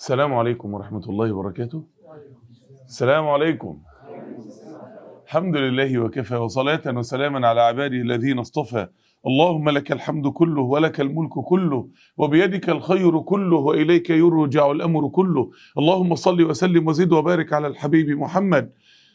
السلام عليكم ورحمة الله وبركاته السلام عليكم الحمد لله وكفى وصلاة وسلاما على عباده الذين اصطفى اللهم لك الحمد كله ولك الملك كله وبيدك الخير كله وإليك يرجع الأمر كله اللهم صل وسلم وزد وبارك على الحبيب محمد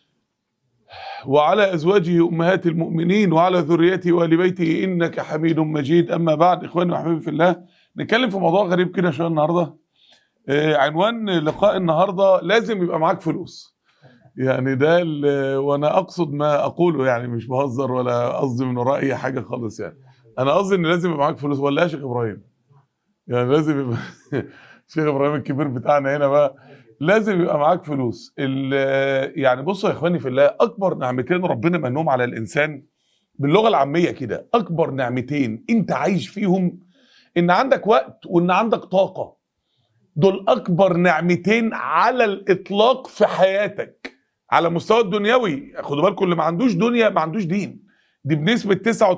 وعلى أزواجه أمهات المؤمنين وعلى ذريته وآل بيته إنك حميد مجيد أما بعد إخواني وحبيبي في الله نتكلم في موضوع غريب كده شوية النهاردة آه، عنوان لقاء النهاردة لازم يبقى معاك فلوس يعني ده ال- وانا اقصد ما اقوله يعني مش بهزر ولا قصدي من وراء اي حاجه خالص يعني انا قصدي ان لازم يبقى معاك فلوس ولا يا شيخ ابراهيم يعني لازم يبقى شيخ ابراهيم الكبير بتاعنا هنا بقى لازم يبقى معاك فلوس ال- يعني بصوا يا اخواني في الله اكبر نعمتين ربنا منهم على الانسان باللغه العاميه كده اكبر نعمتين انت عايش فيهم ان عندك وقت وان عندك طاقه دول اكبر نعمتين على الاطلاق في حياتك على مستوى الدنيوي خدوا بالكم اللي ما عندوش دنيا ما عندوش دين دي بنسبة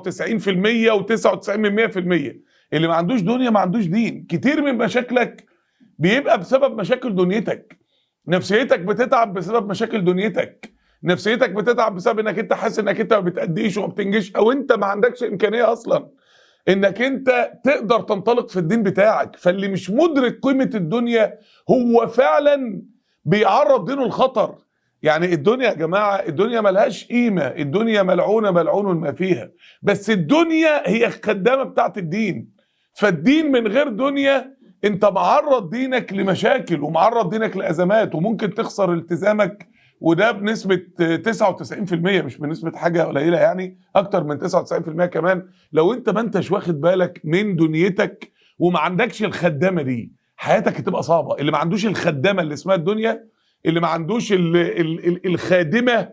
99% و99 من 100% اللي ما عندوش دنيا ما عندوش دين كتير من مشاكلك بيبقى بسبب مشاكل دنيتك نفسيتك بتتعب بسبب مشاكل دنيتك نفسيتك بتتعب بسبب انك انت حاسس انك انت ما بتأديش وما بتنجش او انت ما عندكش امكانية اصلا انك انت تقدر تنطلق في الدين بتاعك فاللي مش مدرك قيمة الدنيا هو فعلا بيعرض دينه للخطر يعني الدنيا يا جماعة الدنيا ملهاش قيمة الدنيا ملعونة ملعون ما فيها بس الدنيا هي الخدامة بتاعت الدين فالدين من غير دنيا انت معرض دينك لمشاكل ومعرض دينك لأزمات وممكن تخسر التزامك وده بنسبة 99% مش بنسبة حاجة قليلة يعني أكتر من 99% كمان لو أنت ما أنتش واخد بالك من دنيتك وما عندكش الخدامة دي حياتك هتبقى صعبة اللي ما عندوش الخدامة اللي اسمها الدنيا اللي ما عندوش ال ال ال الخادمة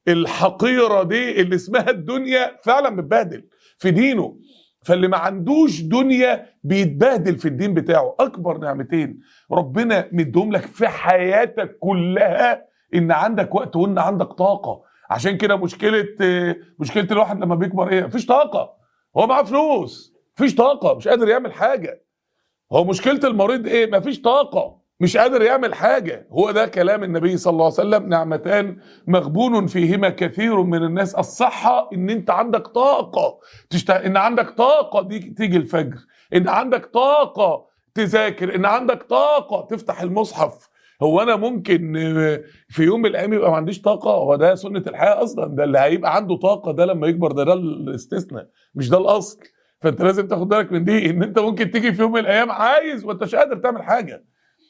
الحقيرة دي اللي اسمها الدنيا فعلا متبهدل في دينه فاللي ما عندوش دنيا بيتبهدل في الدين بتاعه أكبر نعمتين ربنا مديهم لك في حياتك كلها ان عندك وقت وان عندك طاقه عشان كده مشكله آه، مشكله الواحد لما بيكبر ايه مفيش طاقه هو معاه فلوس مفيش طاقه مش قادر يعمل حاجه هو مشكله المريض ايه مفيش طاقه مش قادر يعمل حاجه هو ده كلام النبي صلى الله عليه وسلم نعمتان مغبون فيهما كثير من الناس الصحه ان انت عندك طاقه تشت... ان عندك طاقه دي تيجي الفجر ان عندك طاقه تذاكر ان عندك طاقه تفتح المصحف هو انا ممكن آه، في يوم من الايام يبقى ما عنديش طاقه هو ده سنه الحياه اصلا ده اللي هيبقى عنده طاقه ده لما يكبر ده ده الاستثناء مش ده الاصل فانت لازم تاخد بالك من دي ان انت ممكن تيجي في يوم من الايام عايز وانت مش قادر تعمل حاجه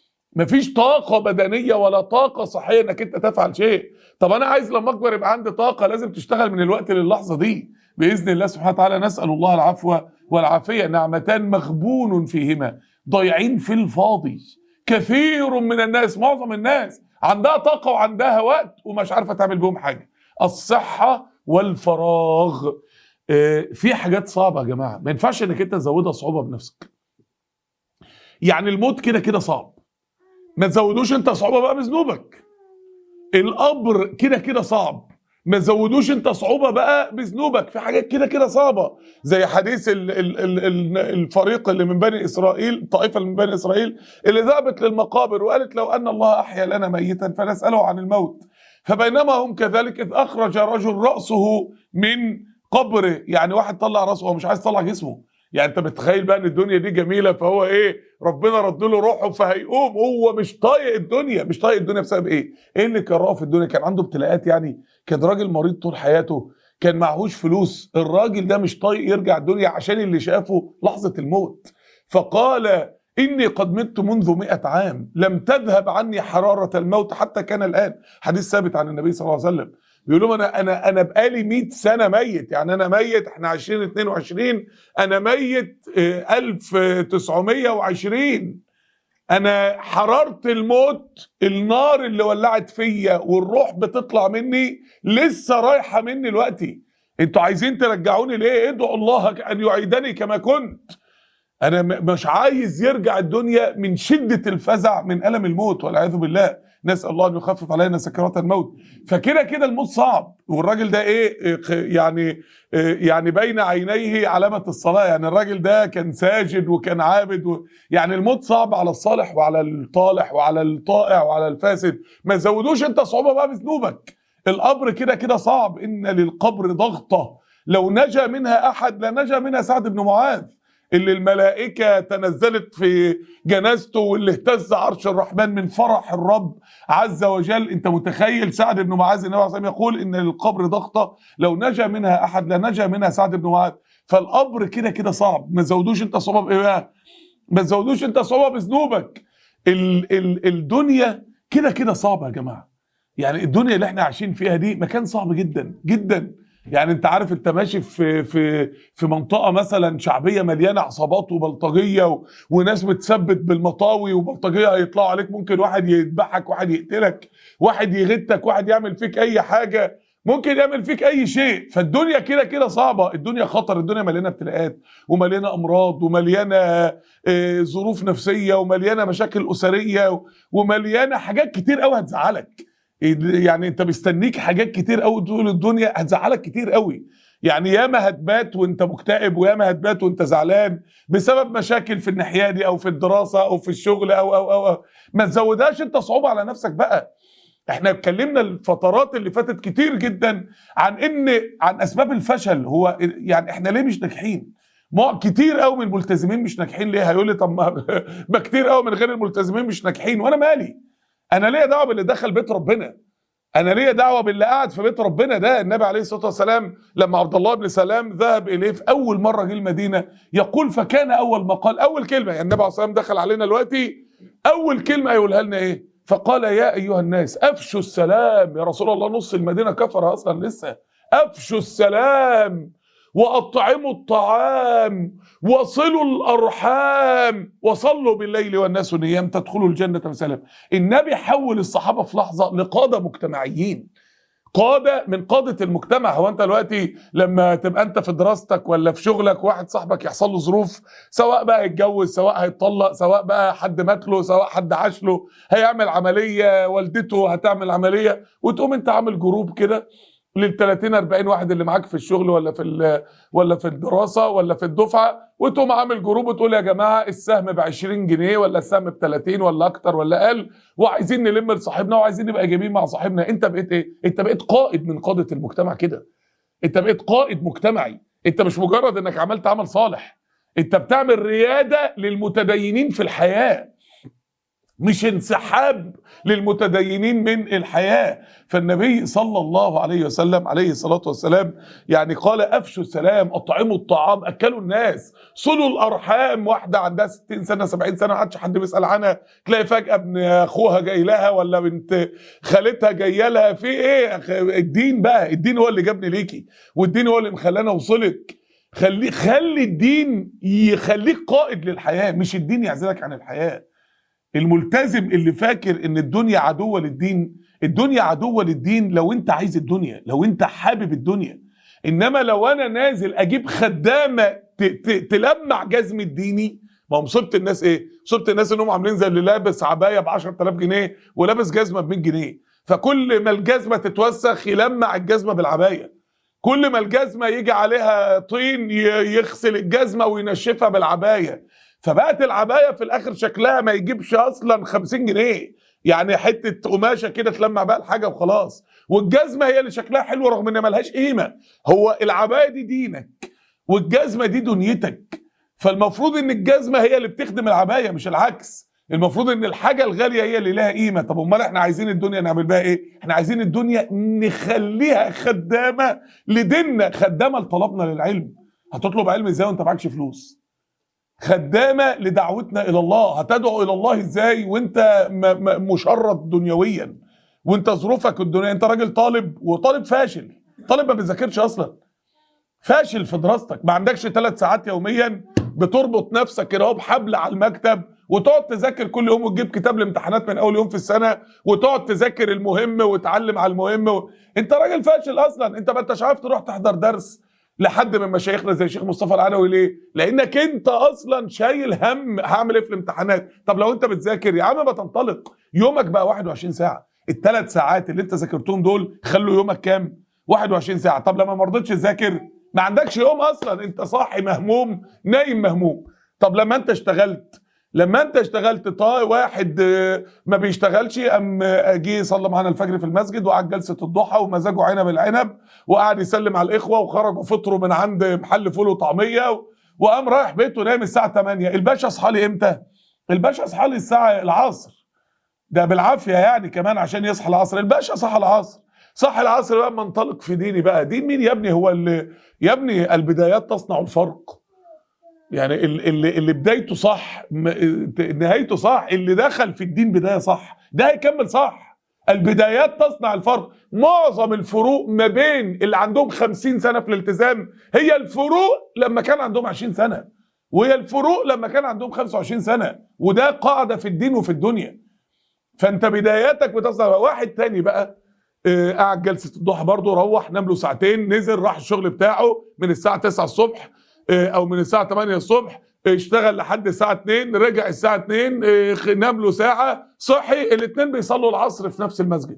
مفيش طاقة بدنية ولا طاقة صحية انك انت تفعل شيء طب انا عايز لما اكبر يبقى عندي طاقة لازم تشتغل من الوقت للحظة دي بإذن الله سبحانه وتعالى نسأل الله العفو والعافية نعمتان مغبون فيهما ضايعين في الفاضي كثير من الناس معظم الناس عندها طاقة وعندها وقت ومش عارفة تعمل بهم حاجة الصحة والفراغ آه، في حاجات صعبة يا جماعة ما ينفعش انك انت تزودها صعوبة بنفسك يعني الموت كده كده صعب ما تزودوش انت صعوبة بقى بذنوبك القبر كده كده صعب ما تزودوش انت صعوبة بقى بذنوبك في حاجات كده كده صعبة زي حديث ال ال ال ال الفريق اللي من بني إسرائيل الطائفة اللي من بني إسرائيل اللي ذهبت للمقابر وقالت لو أن الله أحيا لنا ميتا فنسأله عن الموت فبينما هم كذلك إذ أخرج رجل رأسه من قبره يعني واحد طلع رأسه هو مش عايز يطلع جسمه يعني انت متخيل بقى ان الدنيا دي جميله فهو ايه ربنا رد له روحه فهيقوم هو مش طايق الدنيا مش طايق الدنيا بسبب ايه ايه اللي كرهه في الدنيا كان عنده ابتلاءات يعني كان راجل مريض طول حياته كان معهوش فلوس الراجل ده مش طايق يرجع الدنيا عشان اللي شافه لحظه الموت فقال إني قد مت منذ مئة عام لم تذهب عني حرارة الموت حتى كان الآن حديث ثابت عن النبي صلى الله عليه وسلم بيقول لهم انا انا انا بقالي 100 سنه ميت يعني انا ميت احنا 2022 انا ميت آه، 1920 انا حراره الموت النار اللي ولعت فيا والروح بتطلع مني لسه رايحه مني دلوقتي انتوا عايزين ترجعوني ليه ادعوا الله ان يعيدني كما كنت انا م- مش عايز يرجع الدنيا من شده الفزع من الم الموت والعياذ بالله نسال الله ان يخفف علينا سكرات الموت فكده كده الموت صعب والراجل ده ايه إيه، يعني إيه، يعني بين عينيه علامه الصلاه يعني الراجل ده كان ساجد وكان عابد و يعني الموت صعب على الصالح وعلى الطالح وعلى الطائع وعلى الفاسد ما تزودوش انت صعوبه بقى بذنوبك القبر كده كده صعب ان للقبر ضغطه لو نجا منها احد لنجا منها سعد بن معاذ اللي الملائكة تنزلت في جنازته واللي اهتز عرش الرحمن من فرح الرب عز وجل انت متخيل سعد بن معاذ النبي عليه الصلاة والسلام يقول ان للقبر ضغطة لو نجا منها احد لنجا منها سعد بن معاذ فالقبر كده كده صعب ما تزودوش انت صعوبة بايه بقى ما تزودوش انت صعوبة بذنوبك ال ال الدنيا كده كده صعبة يا جماعة يعني الدنيا اللي احنا عايشين فيها دي مكان صعب جدا جدا يعني انت عارف انت ماشي في في في منطقه مثلا شعبيه مليانه عصابات وبلطجيه و... وناس بتثبت بالمطاوي وبلطجيه هيطلعوا عليك ممكن واحد يذبحك واحد يقتلك واحد يغتك واحد يعمل فيك اي حاجه ممكن يعمل فيك اي شيء فالدنيا كده كده صعبه الدنيا خطر الدنيا مليانه ابتلاءات ومليانه امراض ومليانه آه، ظروف نفسيه ومليانه مشاكل اسريه و- ومليانه حاجات كتير قوي هتزعلك يعني انت مستنيك حاجات كتير قوي طول الدنيا هتزعلك كتير قوي يعني ياما هتبات وانت مكتئب وياما هتبات وانت زعلان بسبب مشاكل في الناحيه دي او في الدراسه او في الشغل او او او, أو. ما تزودهاش انت صعوبه على نفسك بقى احنا اتكلمنا الفترات اللي فاتت كتير جدا عن ان عن اسباب الفشل هو يعني احنا ليه مش ناجحين ما كتير قوي من الملتزمين مش ناجحين ليه هيقول لي طب ما ما كتير قوي من غير الملتزمين مش ناجحين وانا مالي انا ليا دعوه باللي دخل بيت ربنا انا ليا دعوه باللي قاعد في بيت ربنا ده النبي عليه الصلاه والسلام لما عبد الله بن سلام ذهب اليه في اول مره جه المدينه يقول فكان اول ما قال اول كلمه يعني النبي عليه الصلاه والسلام دخل علينا دلوقتي اول كلمه يقولها لنا ايه فقال يا ايها الناس افشوا السلام يا رسول الله نص المدينه كفر اصلا لسه افشوا السلام واطعموا الطعام وصلوا الارحام وصلوا بالليل والناس نيام تدخلوا الجنه بسلام النبي حول الصحابه في لحظه لقاده مجتمعيين قاده من قاده المجتمع هو انت دلوقتي لما تبقى انت في دراستك ولا في شغلك واحد صاحبك يحصل له ظروف سواء بقى هيتجوز سواء هيتطلق سواء بقى حد مات له سواء حد عاش له هيعمل عمليه والدته هتعمل عمليه وتقوم انت عامل جروب كده لل 30 40 واحد اللي معاك في الشغل ولا في ال- ولا في الدراسه ولا في الدفعه وتقوم عامل جروب وتقول يا جماعه السهم ب 20 جنيه ولا السهم ب 30 ولا اكتر ولا اقل وعايزين نلم لصاحبنا وعايزين نبقى جميل مع صاحبنا انت بقيت ايه؟ انت بقيت قائد من قاده المجتمع كده انت بقيت قائد مجتمعي انت مش مجرد انك عملت عمل صالح انت بتعمل رياده للمتدينين في الحياه مش انسحاب للمتدينين من الحياه فالنبي صلى الله عليه وسلم عليه الصلاه والسلام يعني قال افشوا السلام اطعموا الطعام اكلوا الناس صلوا الارحام واحده عندها 60 سنه 70 سنه ما عادش حد بيسال عنها تلاقي فجاه ابن اخوها جاي لها ولا بنت خالتها جايه لها في ايه الدين بقى الدين هو اللي جابني ليكي والدين هو اللي مخلانا اوصلك خلي خلي الدين يخليك قائد للحياه مش الدين يعزلك عن الحياه الملتزم اللي فاكر ان الدنيا عدوه للدين الدنيا عدوه للدين لو انت عايز الدنيا لو انت حابب الدنيا انما لو انا نازل اجيب خدامه ت- ت- تلمع جزمي الديني ما هو مصيبه الناس ايه؟ مصيبه الناس انهم عاملين زي اللي لابس عبايه ب 10000 جنيه ولابس جزمه ب 100 جنيه فكل ما الجزمه تتوسخ يلمع الجزمه بالعبايه كل ما الجزمه يجي عليها طين ي- يغسل الجزمه وينشفها بالعبايه فبقت العبايه في الاخر شكلها ما يجيبش اصلا 50 جنيه يعني حته قماشه كده تلمع بقى الحاجه وخلاص والجزمه هي اللي شكلها حلو رغم ان ملهاش قيمه هو العبايه دي دينك والجزمه دي دنيتك فالمفروض ان الجزمه هي اللي بتخدم العبايه مش العكس المفروض ان الحاجه الغاليه هي اللي لها قيمه طب امال احنا عايزين الدنيا نعمل بها ايه احنا عايزين الدنيا نخليها خدامه لديننا خدامه لطلبنا للعلم هتطلب علم ازاي وانت معكش فلوس خدامه لدعوتنا الى الله هتدعو الى الله ازاي وانت م- م- مشرد دنيويا وانت ظروفك الدنيا انت راجل طالب وطالب فاشل طالب ما بيذاكرش اصلا فاشل في دراستك ما عندكش ثلاث ساعات يوميا بتربط نفسك كده اهو بحبل على المكتب وتقعد تذاكر كل يوم وتجيب كتاب الامتحانات من اول يوم في السنه وتقعد تذاكر المهم وتعلم على المهم و... انت راجل فاشل اصلا انت ما انتش عارف تروح تحضر درس لحد من مشايخنا زي الشيخ مصطفى العلوي ليه؟ لانك انت اصلا شايل هم هعمل ايه في الامتحانات؟ طب لو انت بتذاكر يا عم ما تنطلق يومك بقى 21 ساعه الثلاث ساعات اللي انت ذاكرتهم دول خلوا يومك كام 21 ساعه طب لما ما رضيتش تذاكر ما عندكش يوم اصلا انت صاحي مهموم نايم مهموم طب لما انت اشتغلت لما انت اشتغلت طا واحد آه، ما بيشتغلش ام جه صلى معانا الفجر في المسجد وقعد جلسه الضحى ومزاجه عنب العنب وقعد يسلم على الاخوه وخرجوا فطروا من عند محل فول وطعميه وقام رايح بيته نام الساعه 8 الباشا اصحى لي امتى؟ الباشا اصحى لي الساعه العصر ده بالعافيه يعني كمان عشان يصحى العصر الباشا صحى العصر صح العصر بقى منطلق في ديني بقى دين مين يا ابني هو اللي يا ابني البدايات تصنع الفرق يعني ال- اللي اللي بدايته صح م- نهايته صح اللي دخل في الدين بدايه صح ده هيكمل صح البدايات تصنع الفرق معظم الفروق ما بين اللي عندهم خمسين سنة في الالتزام هي الفروق لما كان عندهم عشرين سنة وهي الفروق لما كان عندهم 25 سنة وده قاعدة في الدين وفي الدنيا فانت بداياتك بتصنع واحد تاني بقى آه، قعد جلسة الضحى برضه روح نام له ساعتين نزل راح الشغل بتاعه من الساعة 9 الصبح آه، او من الساعة 8 الصبح آه، اشتغل لحد الساعة 2 رجع الساعة 2 آه، خ- نام له ساعة صحي الاثنين بيصلوا العصر في نفس المسجد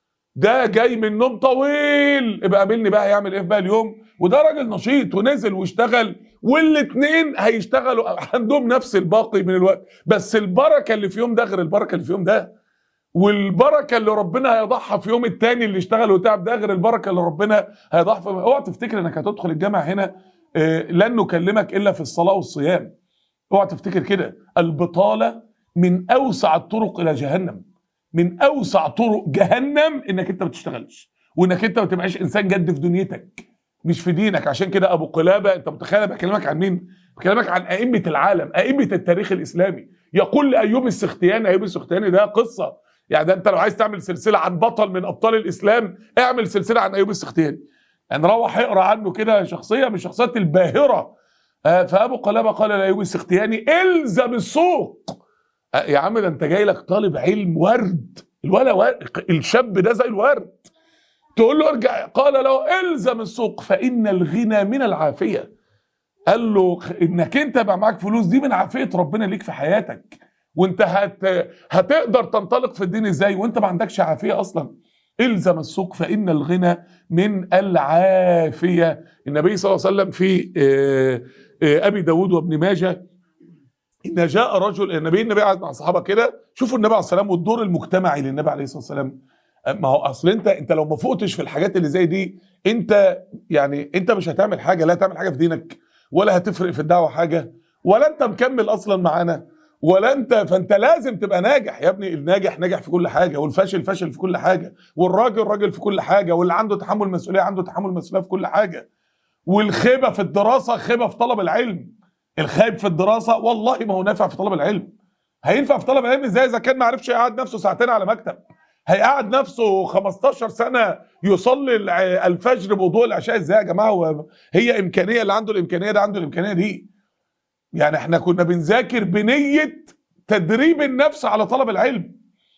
ده جاي من نوم طويل يبقى قابلني بقى هيعمل ايه في بقى اليوم وده راجل نشيط ونزل واشتغل والاثنين هيشتغلوا عندهم نفس الباقي من الوقت بس البركه اللي في يوم ده غير البركه اللي في يوم ده والبركه اللي ربنا هيضحى في يوم التاني اللي اشتغل وتعب ده غير البركه اللي ربنا هيضحى في اوعى تفتكر انك هتدخل الجامع هنا آه، لن نكلمك الا في الصلاه والصيام اوعى تفتكر كده البطاله من اوسع الطرق الى جهنم من اوسع طرق جهنم انك انت ما تشتغلش وانك انت ما تبقاش انسان جد في دنيتك مش في دينك عشان كده ابو قلابه انت متخيل أنا بكلمك عن مين؟ بكلمك عن ائمه العالم ائمه التاريخ الاسلامي يقول لايوب السختياني ايوب السختياني ده قصه يعني ده انت لو عايز تعمل سلسله عن بطل من ابطال الاسلام اعمل سلسله عن ايوب السختياني يعني روح اقرا عنه كده شخصيه من الشخصيات الباهره آه، فابو قلابه قال لايوب السختياني الزم السوق آه، يا عم ده انت جاي لك طالب علم ورد الولا ورد الشاب ده زي الورد تقول له ارجع قال له الزم السوق فان الغنى من العافيه قال له خ- انك انت يبقى معاك فلوس دي من عافيه ربنا ليك في حياتك وانت هت هتقدر تنطلق في الدين ازاي وانت ما عندكش عافيه اصلا الزم السوق فان الغنى من العافيه النبي صلى الله عليه وسلم في آه، آه، ابي داود وابن ماجه ان جاء رجل النبي النبي قاعد مع الصحابه كده شوفوا النبي عليه الصلاه والسلام والدور المجتمعي للنبي عليه الصلاه والسلام ما هو اصل انت انت لو ما فوقتش في الحاجات اللي زي دي انت يعني انت مش هتعمل حاجه لا هتعمل حاجه في دينك ولا هتفرق في الدعوه حاجه ولا انت مكمل اصلا معانا ولا انت فانت لازم تبقى ناجح يا ابني الناجح ناجح في كل حاجه والفاشل فاشل في كل حاجه والراجل راجل في كل حاجه واللي عنده تحمل مسؤوليه عنده تحمل مسؤوليه في كل حاجه والخيبه في الدراسه خيبه في طلب العلم الخايب في الدراسه والله ما هو نافع في طلب العلم هينفع في طلب العلم ازاي اذا كان ما عرفش يقعد نفسه ساعتين على مكتب هيقعد نفسه 15 سنه يصلي الع- الفجر بوضوء العشاء ازاي يا جماعه هو هي امكانيه اللي عنده الامكانيه ده عنده الامكانيه دي يعني احنا كنا بنذاكر بنيه تدريب النفس على طلب العلم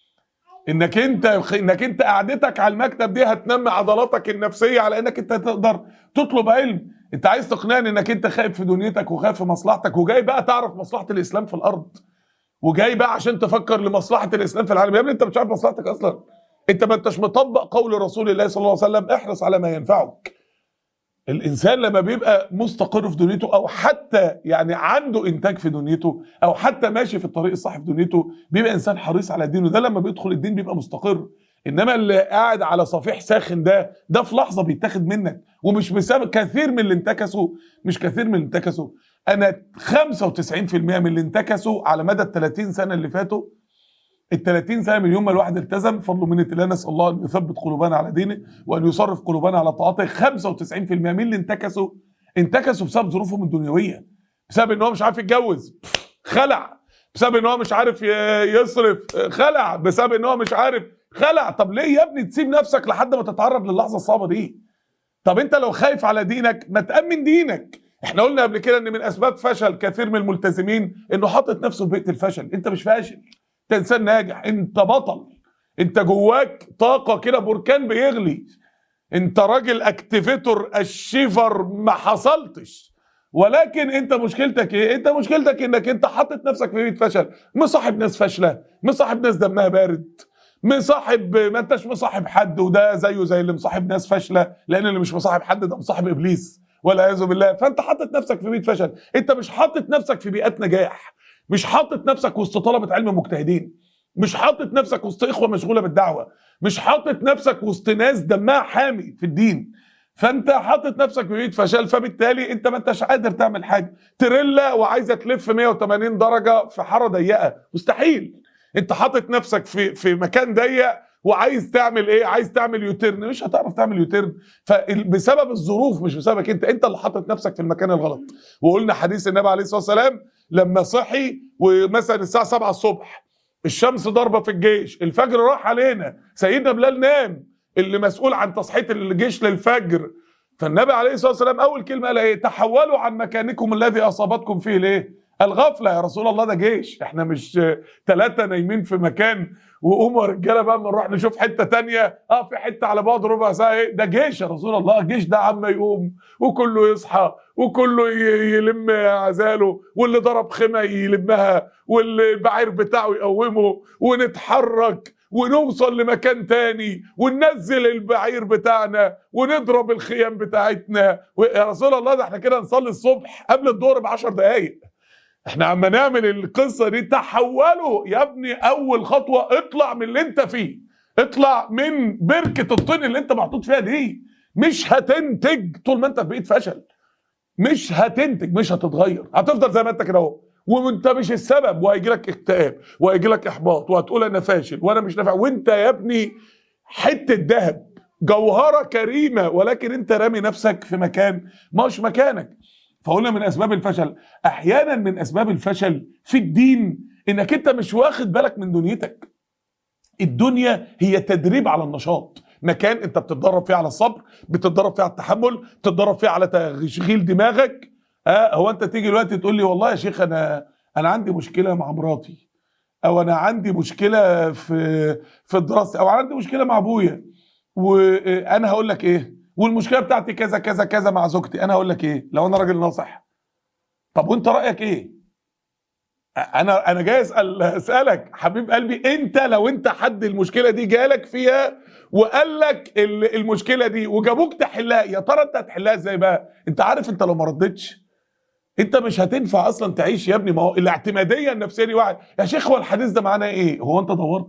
انك انت انك انت قعدتك على المكتب دي هتنمي عضلاتك النفسيه على انك انت تقدر تطلب علم انت عايز تقنعني انك انت خايف في دنيتك وخايف في مصلحتك وجاي بقى تعرف مصلحه الاسلام في الارض وجاي بقى عشان تفكر لمصلحه الاسلام في العالم يا ابني انت مش عارف مصلحتك اصلا انت ما انتش مطبق قول رسول الله صلى الله عليه وسلم احرص على ما ينفعك الانسان لما بيبقى مستقر في دنيته او حتى يعني عنده انتاج في دنيته او حتى ماشي في الطريق الصح في دنيته بيبقى انسان حريص على دينه ده لما بيدخل الدين بيبقى مستقر انما اللي قاعد على صفيح ساخن ده ده في لحظه بيتاخد منك ومش بسبب كثير من اللي انتكسوا مش كثير من اللي انتكسوا انا 95% من اللي انتكسوا على مدى ال 30 سنه اللي فاتوا ال 30 سنه من يوم ما الواحد التزم فضل من الله نسال الله ان يثبت قلوبنا على دينه وان يصرف قلوبنا على طاعته 95% من اللي انتكسوا انتكسوا بسبب ظروفهم الدنيويه بسبب ان هو مش عارف يتجوز خلع بسبب ان هو مش عارف ي- يصرف خلع بسبب ان هو مش عارف خلع طب ليه يا ابني تسيب نفسك لحد ما تتعرض للحظه الصعبه دي طب انت لو خايف على دينك ما تامن دينك احنا قلنا قبل كده ان من اسباب فشل كثير من الملتزمين انه حاطط نفسه في بيئه الفشل انت مش فاشل انت انسان ناجح انت بطل انت جواك طاقه كده بركان بيغلي انت راجل اكتيفيتور الشيفر ما حصلتش ولكن انت مشكلتك ايه انت مشكلتك انك انت حاطط نفسك في بيت فشل مصاحب ناس فاشله مصاحب ناس دمها بارد مصاحب ما انتش مصاحب حد وده زيه زي اللي مصاحب ناس فاشله لان اللي مش مصاحب حد ده مصاحب ابليس والعياذ بالله فانت حاطط نفسك في بيت فشل انت مش حاطط نفسك في بيئات نجاح مش حاطط نفسك وسط طلبه علم مجتهدين مش حاطط نفسك وسط اخوه مشغوله بالدعوه مش حاطط نفسك وسط ناس دمها حامي في الدين فانت حاطط نفسك في بيت فشل فبالتالي انت ما انتش قادر تعمل حاجه تريلا وعايزه تلف 180 درجه في حاره ضيقه مستحيل انت حاطط نفسك في في مكان ضيق وعايز تعمل ايه عايز تعمل يوتيرن مش هتعرف تعمل يوتيرن فبسبب الظروف مش بسببك انت انت اللي حاطط نفسك في المكان الغلط وقلنا حديث النبي عليه الصلاه والسلام لما صحي ومثلا الساعه 7 الصبح الشمس ضاربه في الجيش الفجر راح علينا سيدنا بلال نام اللي مسؤول عن تصحيح الجيش للفجر فالنبي عليه الصلاه والسلام اول كلمه قال ايه تحولوا عن مكانكم الذي اصابتكم فيه ليه الغفله يا رسول الله ده جيش احنا مش ثلاثه نايمين في مكان وقوموا يا رجاله بقى اما نروح نشوف حته تانية اه في حته على بعد ربع ساعه ايه ده جيش يا رسول الله الجيش ده عم يقوم وكله يصحى وكله ي- يلم عزاله واللي ضرب خيمه يلمها واللي البعير بتاعه يقومه ونتحرك ونوصل لمكان تاني وننزل البعير بتاعنا ونضرب الخيام بتاعتنا يا رسول الله ده احنا كده نصلي الصبح قبل الظهر ب 10 دقايق احنا عم نعمل القصه دي تحولوا يا ابني اول خطوه اطلع من اللي انت فيه اطلع من بركه الطين اللي انت محطوط فيها دي مش هتنتج طول ما انت في بيئه فشل مش هتنتج مش هتتغير هتفضل زي ما انت كده اهو وانت مش السبب وهيجي لك اكتئاب وهيجي لك احباط وهتقول انا فاشل وانا مش نافع وانت يا ابني حته ذهب جوهره كريمه ولكن انت رامي نفسك في مكان مش مكانك فقلنا من اسباب الفشل احيانا من اسباب الفشل في الدين انك انت مش واخد بالك من دنيتك الدنيا هي تدريب على النشاط مكان انت بتتدرب فيه على الصبر بتتدرب فيه على التحمل بتتدرب فيه على تشغيل دماغك اه هو انت تيجي دلوقتي تقول لي والله يا شيخ انا انا عندي مشكله مع مراتي او انا عندي مشكله في في الدراسه او عندي مشكله مع ابويا وانا هقول لك ايه والمشكله بتاعتي كذا كذا كذا مع زوجتي انا هقول لك ايه لو انا راجل ناصح طب وانت رايك ايه انا انا جاي اسال اسالك حبيب قلبي انت لو انت حد المشكله دي جالك فيها وقال لك ال- المشكله دي وجابوك تحلها يا ترى انت هتحلها ازاي بقى انت عارف انت لو ما ردتش انت مش هتنفع اصلا تعيش يا ابني ما هو الاعتماديه النفسيه دي واحد يا شيخ هو الحديث ده معناه ايه هو انت دورت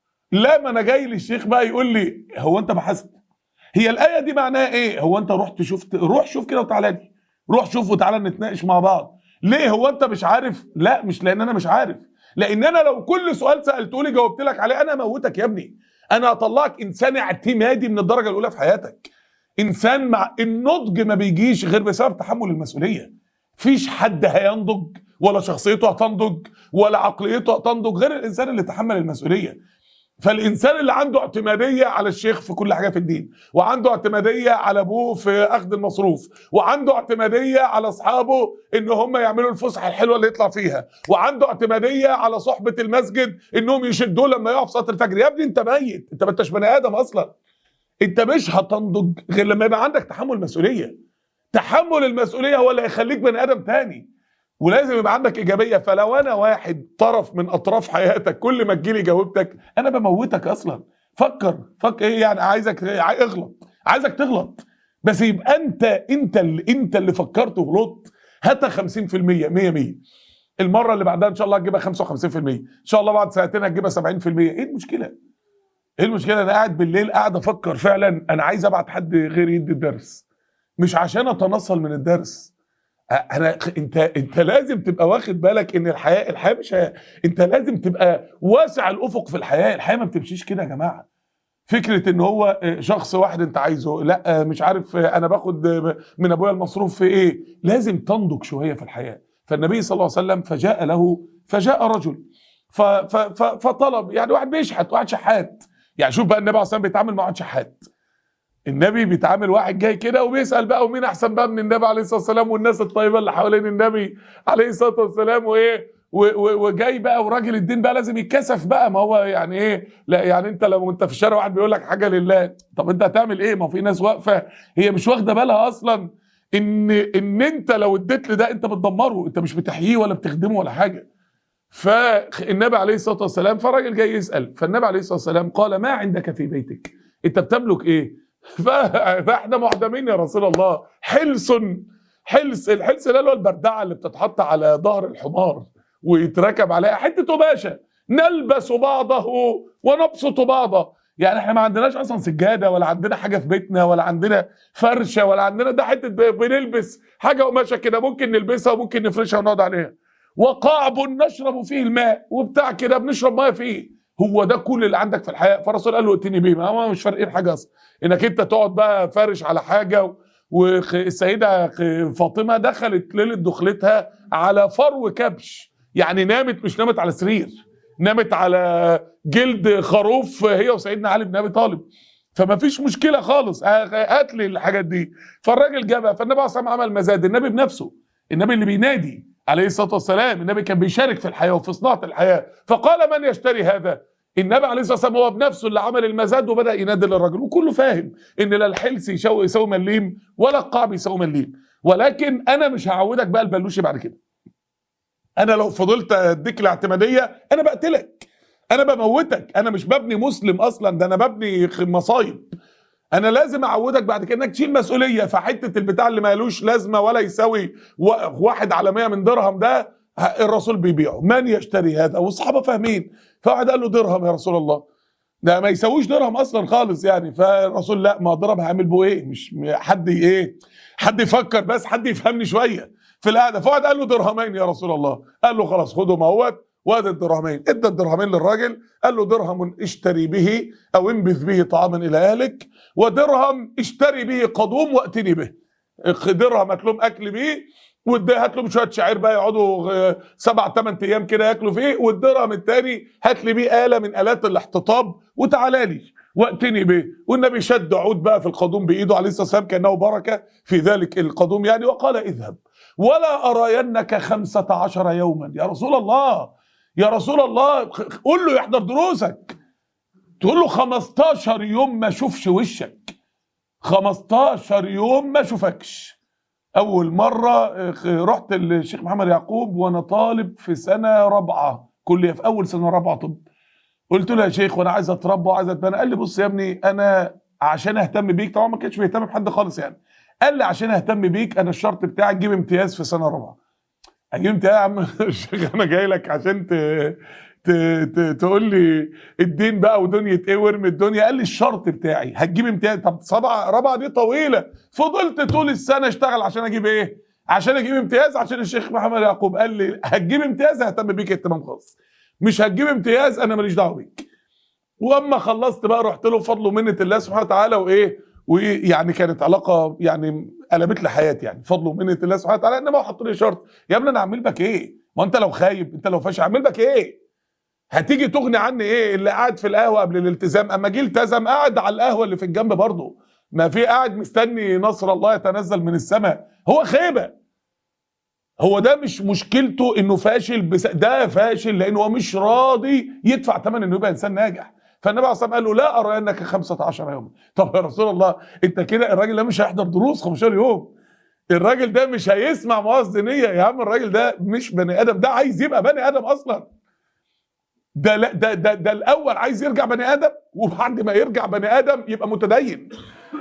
لا ما انا جاي للشيخ بقى يقول لي هو انت بحثت هي الايه دي معناها ايه هو انت رحت شفت روح شوف كده وتعالى لي روح شوف وتعالى نتناقش مع بعض ليه هو انت مش عارف لا مش لان انا مش عارف لان انا لو كل سؤال سالته لي جاوبت لك عليه انا اموتك يا ابني انا هطلعك انسان اعتمادي من الدرجه الاولى في حياتك انسان مع النضج ما بيجيش غير بسبب تحمل المسؤوليه فيش حد هينضج ولا شخصيته هتنضج ولا عقليته هتنضج غير الانسان اللي تحمل المسؤوليه فالانسان اللي عنده اعتماديه على الشيخ في كل حاجه في الدين وعنده اعتماديه على ابوه في اخذ المصروف وعنده اعتماديه على اصحابه ان هم يعملوا الفسحه الحلوه اللي يطلع فيها وعنده اعتماديه على صحبه المسجد انهم يشدوه لما يقف صلاه الفجر يا ابني انت ميت انت ما انتش بني ادم اصلا انت مش هتنضج غير لما يبقى عندك تحمل مسؤوليه تحمل المسؤوليه هو اللي هيخليك بني ادم تاني ولازم يبقى عندك ايجابيه فلو انا واحد طرف من اطراف حياتك كل ما تجيلي جاوبتك انا بموتك اصلا فكر فكر ايه يعني عايزك عاي- اغلط عايزك تغلط بس يبقى انت انت اللي انت اللي فكرت وغلطت هاتها 50% 100 100 المره اللي بعدها ان شاء الله هتجيبها 55% ان شاء الله بعد سنتين هتجيبها 70% ايه المشكله ايه المشكله انا قاعد بالليل قاعد افكر فعلا انا عايز ابعت حد غير يدي الدرس مش عشان اتنصل من الدرس انا انت انت لازم تبقى واخد بالك ان الحياه الحياه مش ه... انت لازم تبقى واسع الافق في الحياه الحياه ما بتمشيش كده يا جماعه فكره ان هو شخص واحد انت عايزه لا مش عارف انا باخد من ابويا المصروف في ايه لازم تنضج شويه في الحياه فالنبي صلى الله عليه وسلم فجاء له فجاء رجل ف ف ف فطلب يعني واحد بيشحت واحد شحات يعني شوف بقى النبي عليه الصلاه والسلام بيتعامل مع واحد شحات النبي بيتعامل واحد جاي كده وبيسال بقى ومين احسن بقى من النبي عليه الصلاه والسلام والناس الطيبه اللي حوالين النبي عليه الصلاه والسلام وايه و- و- وجاي بقى وراجل الدين بقى لازم يتكسف بقى ما هو يعني ايه لا يعني انت لو انت في الشارع واحد بيقول لك حاجه لله طب انت هتعمل ايه ما في ناس واقفه هي مش واخده بالها اصلا ان ان انت لو اديت لده انت بتدمره انت مش بتحييه ولا بتخدمه ولا حاجه فالنبي عليه الصلاه والسلام فالراجل جاي يسال فالنبي عليه الصلاه والسلام قال ما عندك في بيتك انت بتملك ايه ف- فاحنا معدمين يا رسول الله حلس حلس الحلس ده اللي هو البردعه اللي بتتحط على ظهر الحمار ويتركب عليها حته قماشه نلبس بعضه ونبسط بعضه يعني احنا ما عندناش اصلا سجاده ولا عندنا حاجه في بيتنا ولا عندنا فرشه ولا عندنا ده حته ب- بنلبس حاجه قماشه كده ممكن نلبسها وممكن نفرشها ونقعد عليها وقعب نشرب فيه الماء وبتاع كده بنشرب ميه فيه هو ده كل اللي عندك في الحياه فالرسول قال له ائتني بيه ما هو مش فارقين حاجه اصلا انك انت تقعد بقى فارش على حاجه والسيده فاطمه دخلت ليله دخلتها على فرو كبش يعني نامت مش نامت على سرير نامت على جلد خروف هي وسيدنا علي بن ابي طالب فما فيش مشكله خالص هات لي الحاجات دي فالراجل جابها فالنبي عليه الصلاه والسلام عمل مزاد النبي بنفسه النبي اللي بينادي عليه الصلاه والسلام النبي كان بيشارك في الحياه وفي صناعه الحياه فقال من يشتري هذا النبي عليه الصلاه والسلام هو بنفسه اللي عمل المزاد وبدا ينادي للرجل وكله فاهم ان لا الحلس يساوي يساوي مليم ولا القعب يساوي مليم ولكن انا مش هعودك بقى البلوشي بعد كده انا لو فضلت اديك الاعتماديه انا بقتلك انا بموتك انا مش ببني مسلم اصلا ده انا ببني خ- مصايب انا لازم اعودك بعد كده انك تشيل مسؤوليه فحته البتاع اللي مالوش لازمه ولا يساوي و- واحد على 100 من درهم ده ه- الرسول بيبيعه من يشتري هذا والصحابه فاهمين فواحد قال له درهم يا رسول الله ده ما يساويش درهم اصلا خالص يعني فالرسول لا ما درهم هعمل بيه ايه مش م- حد ي- ايه حد يفكر بس حد يفهمني شويه في القعده فواحد قال له درهمين يا رسول الله قال له خلاص خدهم اهوت وادي الدرهمين ادى الدرهمين للراجل قال له درهم اشتري به او انبذ به طعاما الى اهلك ودرهم اشتري به قدوم واتني به درهم هات لهم اكل بيه وادي هات لهم شويه شعير بقى يقعدوا آه، سبع ثمان ايام كده ياكلوا فيه والدرهم الثاني هات لي بيه اله من الات الاحتطاب وتعالى لي واتني به والنبي شد عود بقى في القدوم بايده عليه الصلاه والسلام كانه بركه في ذلك القدوم يعني وقال اذهب ولا ارينك خمسة عشر يوما يا رسول الله يا رسول الله قول له يحضر دروسك تقول له 15 يوم ما اشوفش وشك 15 يوم ما اشوفكش اول مره آه، رحت للشيخ محمد يعقوب وانا طالب في سنه رابعه كليه في اول سنه رابعه طب قلت له يا شيخ وانا عايز اتربى وعايز اتبنى قال لي بص يا ابني انا عشان اهتم بيك طبعا ما كانش بيهتم بحد خالص يعني قال لي عشان اهتم بيك انا الشرط بتاعي تجيب امتياز في سنه رابعه اجيب امتياز يا عم الشيخ انا جاي لك عشان ت... ت... ت... تقول لي الدين بقى ودنيا ايه وارمي الدنيا قال لي الشرط بتاعي هتجيب امتياز طب سبعه رابعه دي طويله فضلت طول السنه اشتغل عشان اجيب ايه عشان اجيب امتياز عشان الشيخ محمد يعقوب قال لي هتجيب امتياز ههتم بيك اهتمام خاص مش هتجيب امتياز انا ماليش دعوه بيك واما خلصت بقى رحت له بفضل ومنه الله سبحانه وتعالى وايه ويعني كانت علاقه يعني قلبت لي حياتي يعني بفضل ومنه الله سبحانه وتعالى انما هو حط لي شرط يا ابني انا اعمل بك ايه؟ ما انت لو خايب انت لو فاشل اعمل بك ايه؟ هتيجي تغني عني ايه اللي قاعد في القهوه قبل الالتزام اما جه التزم قاعد على القهوه اللي في الجنب برضه ما في قاعد مستني نصر الله يتنزل من السماء هو خيبه هو ده مش مشكلته انه فاشل بس ده فاشل لانه هو مش راضي يدفع ثمن انه يبقى انسان ناجح فالنبي عليه الصلاه والسلام قال له لا ارى انك 15 يوما طب يا رسول الله انت كده الراجل ده مش هيحضر دروس 15 يوم الراجل ده مش هيسمع مواعظ دينيه يا عم الراجل ده مش بني ادم ده عايز يبقى بني ادم اصلا ده لا ده ده ده الاول عايز يرجع بني ادم وبعد ما يرجع بني ادم يبقى متدين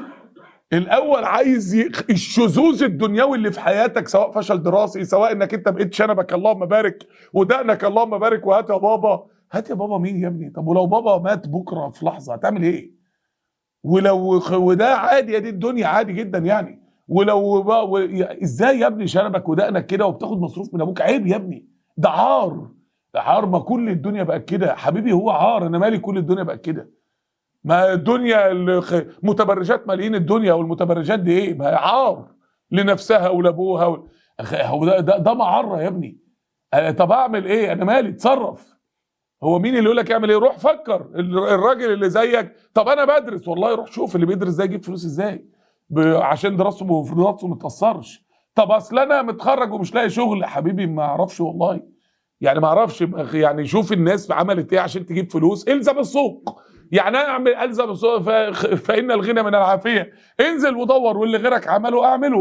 الاول عايز ي... الشذوذ الدنيوي اللي في حياتك سواء فشل دراسي سواء انك انت بقيت شنبك اللهم بارك ودقنك اللهم بارك وهات يا بابا هات يا بابا مين يا ابني طب ولو بابا مات بكره في لحظه هتعمل ايه ولو وده عادي يا دي الدنيا عادي جدا يعني ولو بقى و... يا- ازاي يا ابني شنبك ودقنك كده وبتاخد مصروف من ابوك عيب يا ابني ده عار ده عار ما كل الدنيا بقت كده حبيبي هو عار انا مالي كل الدنيا بقت كده ما الدنيا الخ- متبرجات مالين الدنيا والمتبرجات دي ايه ما هي عار لنفسها ولابوها و... أخ- هو ده ده, ده معره يا ابني أه طب اعمل ايه انا مالي اتصرف هو مين اللي يقول لك اعمل ايه روح فكر ال- الراجل اللي زيك طب انا بدرس والله روح شوف اللي بيدرس ده يجيب فلوس ازاي ب... عشان دراسته وفلوسه ما تاثرش طب اصل انا متخرج ومش لاقي شغل حبيبي ما اعرفش والله يعني ما اعرفش يعني شوف الناس عملت ايه عشان تجيب فلوس الزم السوق يعني انا اعمل الزم السوق ف... فان الغنى من العافيه انزل ودور واللي غيرك عمله اعمله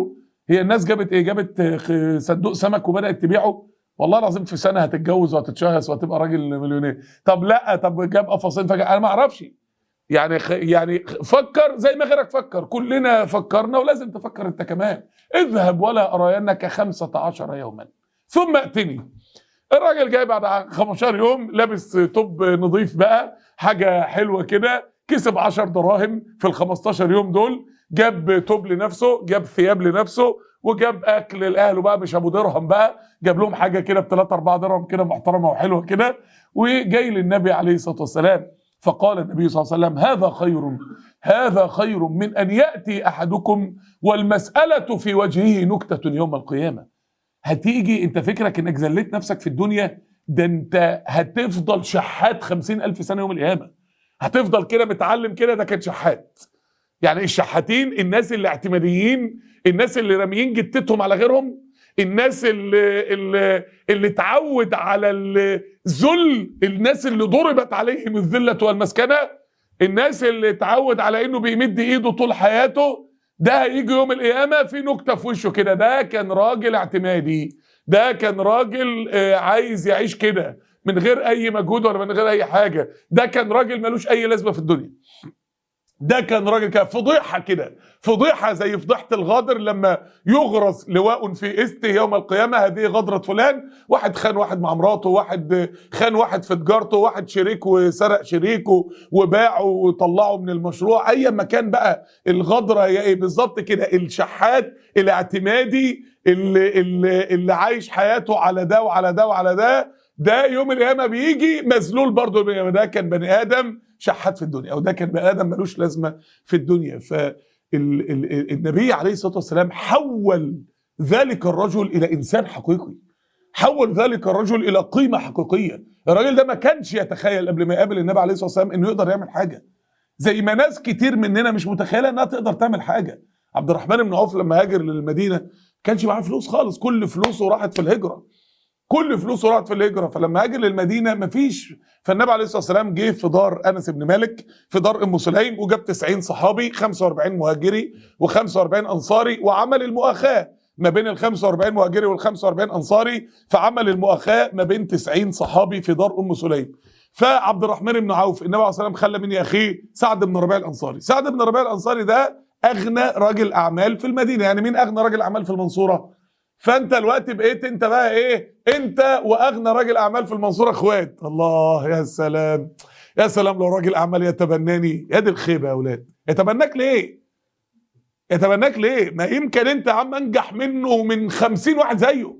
هي الناس جابت ايه جابت خ- صندوق سمك وبدات تبيعه والله العظيم في سنه هتتجوز وهتتشهس وهتبقى راجل مليونير طب لا طب جاب قفصين فجاه انا ما اعرفش يعني خ... يعني فكر زي ما غيرك فكر كلنا فكرنا ولازم تفكر انت كمان اذهب ولا ارينك خمسة عشر يوما ثم اتني الراجل جاي بعد 15 يوم لابس توب نظيف بقى حاجه حلوه كده كسب 10 دراهم في ال 15 يوم دول جاب توب لنفسه جاب ثياب لنفسه وجاب اكل لاهله بقى مش ابو درهم بقى جاب لهم حاجه كده ب 3 4 درهم كده محترمه وحلوه كده وجاي للنبي عليه الصلاه والسلام فقال النبي صلى الله عليه وسلم هذا خير هذا خير من ان ياتي احدكم والمساله في وجهه نكته يوم القيامه هتيجي انت فكرك انك ذليت نفسك في الدنيا ده انت هتفضل شحات خمسين الف سنه يوم القيامه هتفضل كده متعلم كده ده كان شحات يعني الشحاتين الناس اللي اعتماديين الناس اللي راميين جتتهم على غيرهم الناس اللي اللي, اللي اتعود على الذل الناس اللي ضربت عليهم الذله والمسكنه الناس اللي اتعود على انه بيمد ايده طول حياته ده هيجي يوم القيامه في نكته في وشه كده ده كان راجل اعتمادي ده كان راجل آه، عايز يعيش كده من غير اي مجهود ولا من غير اي حاجه ده كان راجل ملوش اي لازمه في الدنيا ده كان راجل كده فضيحه كده فضيحه زي فضيحه الغادر لما يغرس لواء في استه يوم القيامه هذه غدره فلان واحد خان واحد مع مراته واحد خان واحد في تجارته واحد شريك وسرق شريكه وباعه وطلعه من المشروع ايا ما كان بقى الغدره هي ايه بالظبط كده الشحات الاعتمادي اللي, اللي, اللي عايش حياته على ده وعلى ده وعلى ده ده يوم القيامه بيجي مذلول برضه يوم القيامة. ده كان بني ادم شحات في الدنيا او ده كان بني ادم ملوش لازمه في الدنيا فالنبي عليه الصلاه والسلام حول ذلك الرجل الى انسان حقيقي حول ذلك الرجل الى قيمه حقيقيه الراجل ده ما كانش يتخيل قبل ما يقابل النبي عليه الصلاه والسلام انه يقدر يعمل حاجه زي ما ناس كتير مننا مش متخيله انها تقدر تعمل حاجه عبد الرحمن بن عوف لما هاجر للمدينه كانش معاه فلوس خالص كل فلوسه راحت في الهجره كل فلوسه راحت في الهجره فلما هاجر للمدينه مفيش فالنبي عليه الصلاه والسلام جه في دار انس بن مالك في دار ام سليم وجاب 90 صحابي 45 مهاجري و45 انصاري وعمل المؤاخاه ما بين ال 45 مهاجري وال 45 انصاري فعمل المؤاخاه ما بين 90 صحابي في دار ام سليم فعبد الرحمن بن عوف النبي عليه الصلاه والسلام خلى من اخيه سعد بن ربيع الانصاري سعد بن ربيع الانصاري ده اغنى راجل اعمال في المدينه يعني مين اغنى راجل اعمال في المنصوره فانت الوقت بقيت انت بقى ايه انت واغنى راجل اعمال في المنصوره اخوات الله يا سلام يا سلام لو راجل اعمال يتبناني يا دي الخيبه يا اولاد يتبناك ليه يتبناك ليه ما يمكن انت يا عم انجح منه ومن خمسين واحد زيه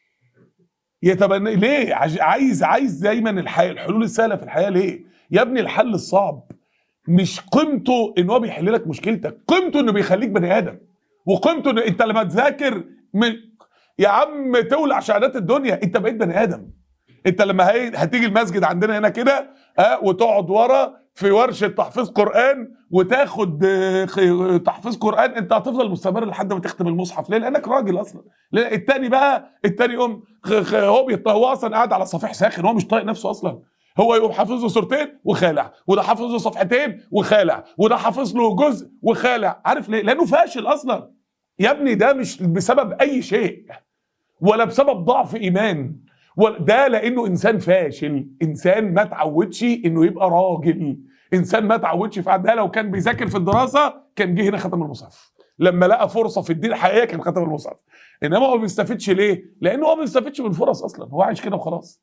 يتبنى ليه عايز- عايز عايز دايما الحياه الحلول السهله في الحياه ليه يا ابني الحل الصعب مش قيمته ان هو بيحل لك مشكلتك قيمته انه بيخليك بني ادم وقيمته ان انت لما تذاكر من يا عم تولع شهادات الدنيا انت بقيت بني ادم انت لما هي... هتيجي المسجد عندنا هنا كده اه وتقعد ورا في ورشه تحفيظ قران وتاخد آه، خ- تحفيظ قران انت هتفضل مستمر لحد ما تختم المصحف ليه؟ لانك راجل اصلا ليه؟ التاني بقى التاني يقوم خ- خ- هو بيط... هو اصلا قاعد على صفيح ساخن هو مش طايق نفسه اصلا هو يقوم حافظ له سورتين وخالع وده حافظ له صفحتين وخالع وده حافظ له جزء وخالع عارف ليه؟ لانه فاشل اصلا يا ابني ده مش بسبب اي شيء ولا بسبب ضعف ايمان ولا ده لانه انسان فاشل انسان ما تعودش انه يبقى راجل انسان ما تعودش في ده لو كان بيذاكر في الدراسه كان جه هنا ختم المصحف لما لقى فرصه في الدين الحقيقيه كان ختم المصحف انما هو ما بيستفدش ليه لانه هو ما بيستفدش من الفرص اصلا هو عايش كده وخلاص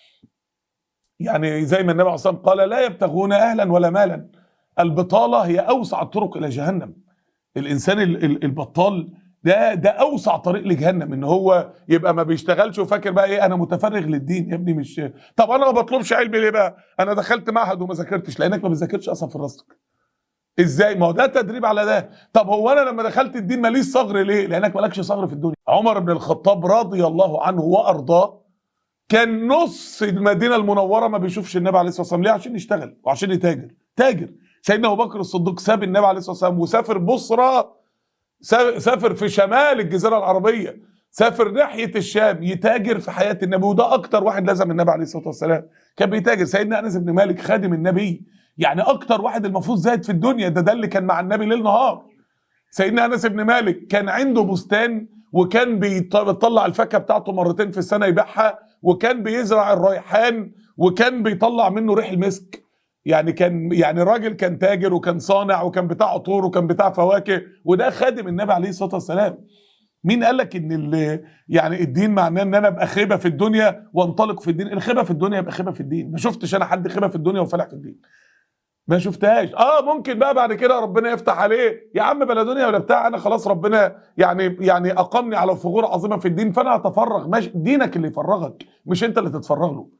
يعني زي ما النبي عليه الصلاه والسلام قال لا يبتغون اهلا ولا مالا البطاله هي اوسع الطرق الى جهنم الانسان ال- ال- البطال ده ده اوسع طريق لجهنم ان هو يبقى ما بيشتغلش وفاكر بقى ايه انا متفرغ للدين يا ابني مش طب انا ما بطلبش علم ليه بقى انا دخلت معهد وما ذاكرتش لانك ما بتذاكرش اصلا في دراستك ازاي ما هو ده تدريب على ده طب هو انا لما دخلت الدين ماليش صغر ليه لانك مالكش صغر في الدنيا عمر بن الخطاب رضي الله عنه وارضاه كان نص المدينه المنوره ما بيشوفش النبي عليه الصلاه والسلام ليه عشان يشتغل وعشان يتاجر تاجر سيدنا ابو بكر الصديق ساب النبي عليه الصلاه والسلام وسافر بصره سا- سافر في شمال الجزيره العربيه سافر ناحيه الشام يتاجر في حياه النبي وده اكتر واحد لازم النبي عليه الصلاه والسلام كان بيتاجر سيدنا انس بن مالك خادم النبي يعني اكتر واحد المفروض زاهد في الدنيا ده ده اللي كان مع النبي ليل نهار سيدنا انس بن مالك كان عنده بستان وكان بيط- بيطلع الفاكهه بتاعته مرتين في السنه يبيعها وكان بيزرع الريحان وكان بيطلع منه ريح المسك يعني كان يعني راجل كان تاجر وكان صانع وكان بتاع عطور وكان بتاع فواكه وده خادم النبي عليه الصلاه والسلام مين قال لك ان ال- يعني الدين معناه ان انا ابقى خيبه في الدنيا وانطلق في الدين الخيبه في الدنيا يبقى خيبه في الدين ما شفتش انا حد خيبه في الدنيا وفالح في الدين ما شفتهاش اه ممكن بقى بعد كده ربنا يفتح عليه يا عم بلا دنيا ولا بتاع انا خلاص ربنا يعني يعني اقامني على ثغور عظيمه في الدين فانا هتفرغ ماشي دينك اللي يفرغك مش انت اللي تتفرغ له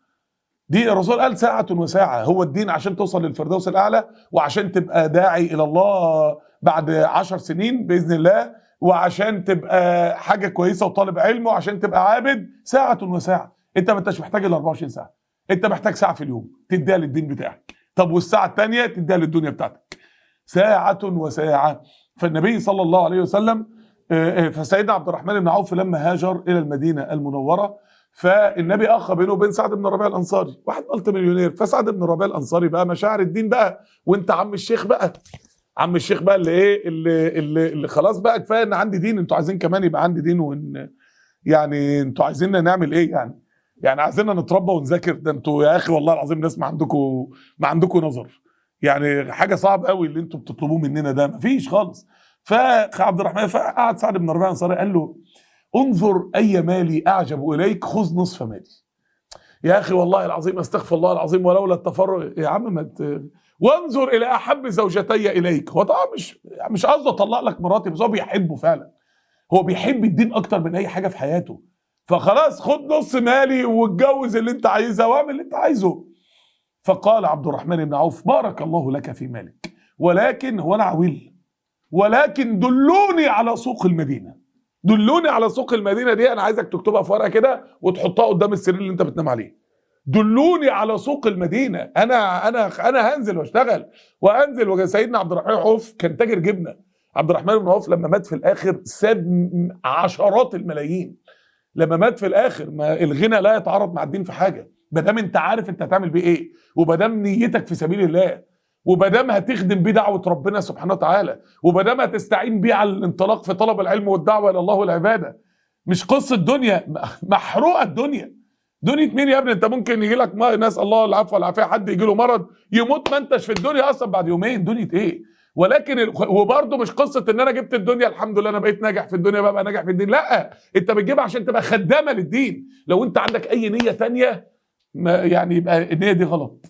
دي الرسول قال ساعة وساعة هو الدين عشان توصل للفردوس الأعلى وعشان تبقى داعي إلى الله بعد عشر سنين بإذن الله وعشان تبقى حاجة كويسة وطالب علم وعشان تبقى عابد ساعة وساعة أنت ما أنتش محتاج ال 24 ساعة أنت محتاج ساعة في اليوم تديها للدين بتاعك طب والساعة الثانية تديها للدنيا بتاعتك ساعة وساعة فالنبي صلى الله عليه وسلم آه، آه، فسيدنا عبد الرحمن بن عوف لما هاجر إلى المدينة المنورة فالنبي اخى بينه وبين سعد بن ربيع الانصاري واحد مالتي مليونير فسعد بن ربيع الانصاري بقى مشاعر الدين بقى وانت عم الشيخ بقى عم الشيخ بقى اللي ايه اللي, اللي, اللي خلاص بقى كفايه ان عندي دين انتوا عايزين كمان يبقى عندي دين وان يعني انتوا عايزيننا نعمل ايه يعني يعني عايزيننا نتربى ونذاكر ده انتوا يا اخي والله العظيم ناس ما عندكم ما عندكم نظر يعني حاجه صعب قوي اللي انتوا بتطلبوه مننا ده مفيش خالص فعبد الرحمن فقعد سعد بن ربيع الانصاري قال له انظر اي مالي اعجب اليك خذ نصف مالي يا اخي والله العظيم استغفر الله العظيم ولولا التفرغ يا عم ما ت... وانظر الى احب زوجتي اليك هو طبعا مش مش قصده اطلق لك مراتي بس هو بيحبه فعلا هو بيحب الدين اكتر من اي حاجه في حياته فخلاص خد نص مالي واتجوز اللي انت عايزها واعمل اللي انت عايزه فقال عبد الرحمن بن عوف بارك الله لك في مالك ولكن هو انا عويل ولكن دلوني على سوق المدينه دلوني على سوق المدينه دي انا عايزك تكتبها في ورقه كده وتحطها قدام السرير اللي انت بتنام عليه دلوني على سوق المدينه انا انا انا هنزل واشتغل وانزل وسيدنا عبد الرحمن بن عوف كان تاجر جبنه عبد الرحمن بن عوف لما مات في الاخر ساب م- عشرات الملايين لما مات في الاخر ما الغنى لا يتعارض مع الدين في حاجه ما دام انت عارف انت هتعمل بيه ايه وما دام نيتك في سبيل الله وما دام هتخدم بيه دعوه ربنا سبحانه وتعالى وما دام هتستعين بيه على الانطلاق في طلب العلم والدعوه الى الله والعباده مش قصه دنيا محروقه الدنيا دنيا مين يا ابني انت ممكن يجي لك ما- نسال الله العفو والعافيه حد يجي له مرض يموت ما انتش في الدنيا اصلا بعد يومين دنيا ايه ولكن ال- وبرضه مش قصه ان انا جبت الدنيا الحمد لله انا بقيت ناجح في الدنيا بقى ناجح في الدين لا انت بتجيبها عشان تبقى خدامه للدين لو انت عندك اي نيه تانية ما يعني يبقى النيه دي غلط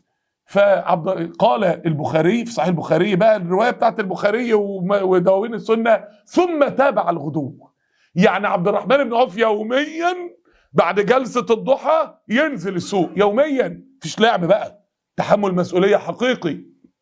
فعبد قال البخاري في صحيح البخاري بقى الروايه بتاعت البخاري وم- ودواوين السنه ثم تابع الغدو يعني عبد الرحمن بن عوف يوميا بعد جلسه الضحى ينزل السوق يوميا مفيش لعب بقى تحمل مسؤوليه حقيقي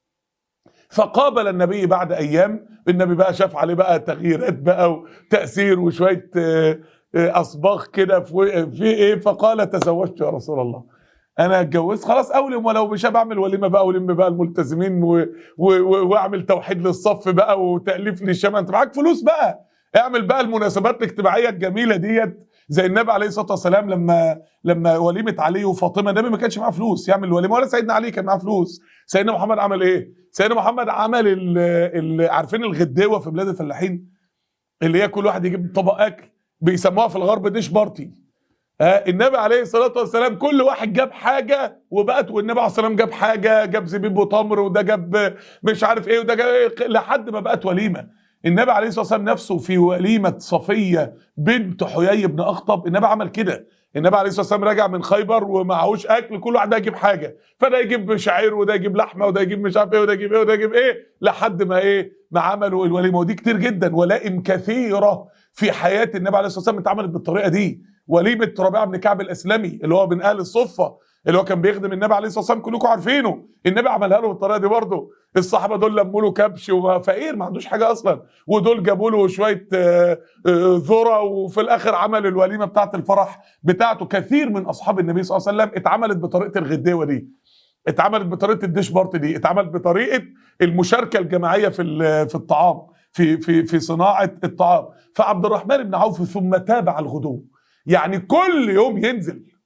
فقابل النبي بعد ايام النبي بقى شاف عليه بقى تغييرات بقى وتاثير وشويه آه، آه، اصباغ كده في في ايه فقال تزوجت يا رسول الله انا اتجوزت خلاص اولم ولو مش بعمل وليمه بقى ولم بقى الملتزمين و- و- و- واعمل توحيد للصف بقى وتاليف للشمع انت معاك فلوس بقى اعمل بقى المناسبات الاجتماعيه الجميله ديت زي النبي عليه الصلاه والسلام لما لما وليمه علي وفاطمه النبي ما كانش معاه فلوس يعمل وليمه ولا سيدنا علي كان معاه فلوس سيدنا محمد عمل ايه سيدنا محمد عمل ال ال عارفين الغداوه في بلاد الفلاحين اللي هي كل واحد يجيب طبق اكل بيسموها في الغرب ديش بارتي آه النبي عليه الصلاه والسلام كل واحد جاب حاجه وبقت والنبي عليه الصلاه والسلام جاب حاجه جاب زبيب وتمر وده جاب مش عارف ايه وده جاب إيه لحد ما بقت وليمه النبي عليه الصلاه والسلام نفسه في وليمه صفيه بنت حيي بن اخطب النبي عمل كده النبي عليه الصلاه والسلام راجع من خيبر ومعهوش اكل كل واحد يجيب حاجه فده يجيب شعير وده يجيب لحمه وده يجيب مش عارف ايه وده يجيب ايه وده يجيب ايه لحد ما ايه ما عملوا الوليمه ودي كتير جدا ولائم كثيره في حياه النبي عليه الصلاه والسلام اتعملت بالطريقه دي وليمه ربيعه بن كعب الاسلمي اللي هو من اهل الصفه اللي هو كان بيخدم النبي عليه الصلاه والسلام كلكم عارفينه النبي عملها له بالطريقه دي برضه الصحابه دول لموا له كبش وفقير ما عندوش حاجه اصلا ودول جابوا له شويه آه، آه، ذره وفي الاخر عمل الوليمه بتاعه الفرح بتاعته كثير من اصحاب النبي صلى الله عليه وسلم اتعملت بطريقه الغداوه دي اتعملت بطريقه الديش بارت دي اتعملت بطريقه المشاركه الجماعيه في ال- في الطعام في في في صناعه الطعام فعبد الرحمن بن عوف ثم تابع الغدو يعني كل يوم ينزل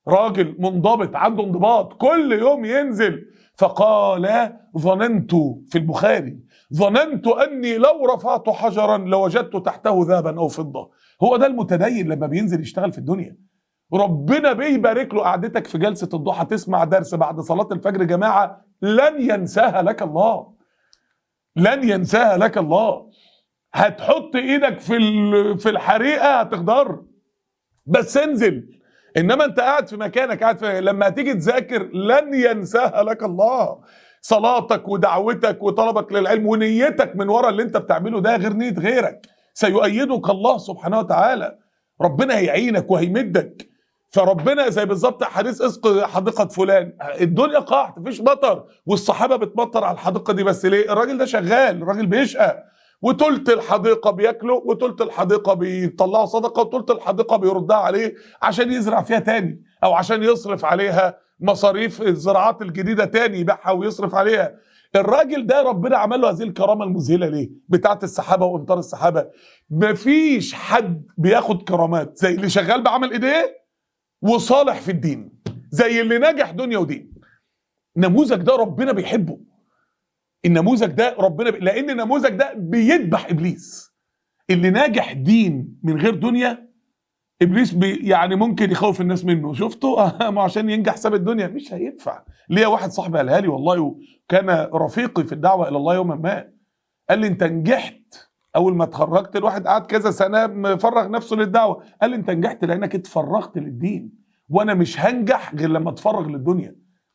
راجل منضبط عنده انضباط كل يوم ينزل فقال ظننت في البخاري ظننت اني لو رفعت حجرا لوجدت تحته ذهبا او فضه هو ده المتدين لما بينزل يشتغل في الدنيا ربنا بيبارك له قعدتك في جلسه الضحى تسمع درس بعد صلاه الفجر جماعه لن ينساها لك الله لن ينساها لك الله هتحط ايدك في في الحريقه هتخضر بس انزل انما انت قاعد في مكانك قاعد في لما تيجي تذاكر لن ينساها لك الله صلاتك ودعوتك وطلبك للعلم ونيتك من ورا اللي انت بتعمله ده غير نيه غيرك سيؤيدك الله سبحانه وتعالى ربنا هيعينك وهيمدك فربنا زي بالظبط حديث اسق حديقه فلان الدنيا قاعت مفيش مطر والصحابه بتمطر على الحديقه دي بس ليه الراجل ده شغال الراجل بيشقى وتلت الحديقه بياكلوا وتلت الحديقه بيطلعوا صدقه وتلت الحديقه بيردها عليه عشان يزرع فيها تاني او عشان يصرف عليها مصاريف الزراعات الجديده تاني يبيعها ويصرف عليها الراجل ده ربنا عمل له هذه الكرامه المذهله ليه؟ بتاعه السحابه وامطار السحابه مفيش حد بياخد كرامات زي اللي شغال بعمل ايديه وصالح في الدين زي اللي نجح دنيا ودين النموذج ده ربنا بيحبه النموذج ده ربنا بي... لان النموذج ده بيذبح ابليس اللي ناجح دين من غير دنيا ابليس بي يعني ممكن يخوف الناس منه شفتوا ما عشان ينجح ساب الدنيا مش هينفع ليا واحد صاحبي قالها لي والله وكان رفيقي في الدعوه الى الله يوما ما قال لي انت نجحت اول ما اتخرجت الواحد قعد كذا سنه مفرغ نفسه للدعوه قال لي انت نجحت لانك اتفرغت للدين وانا مش هنجح غير لما اتفرغ للدنيا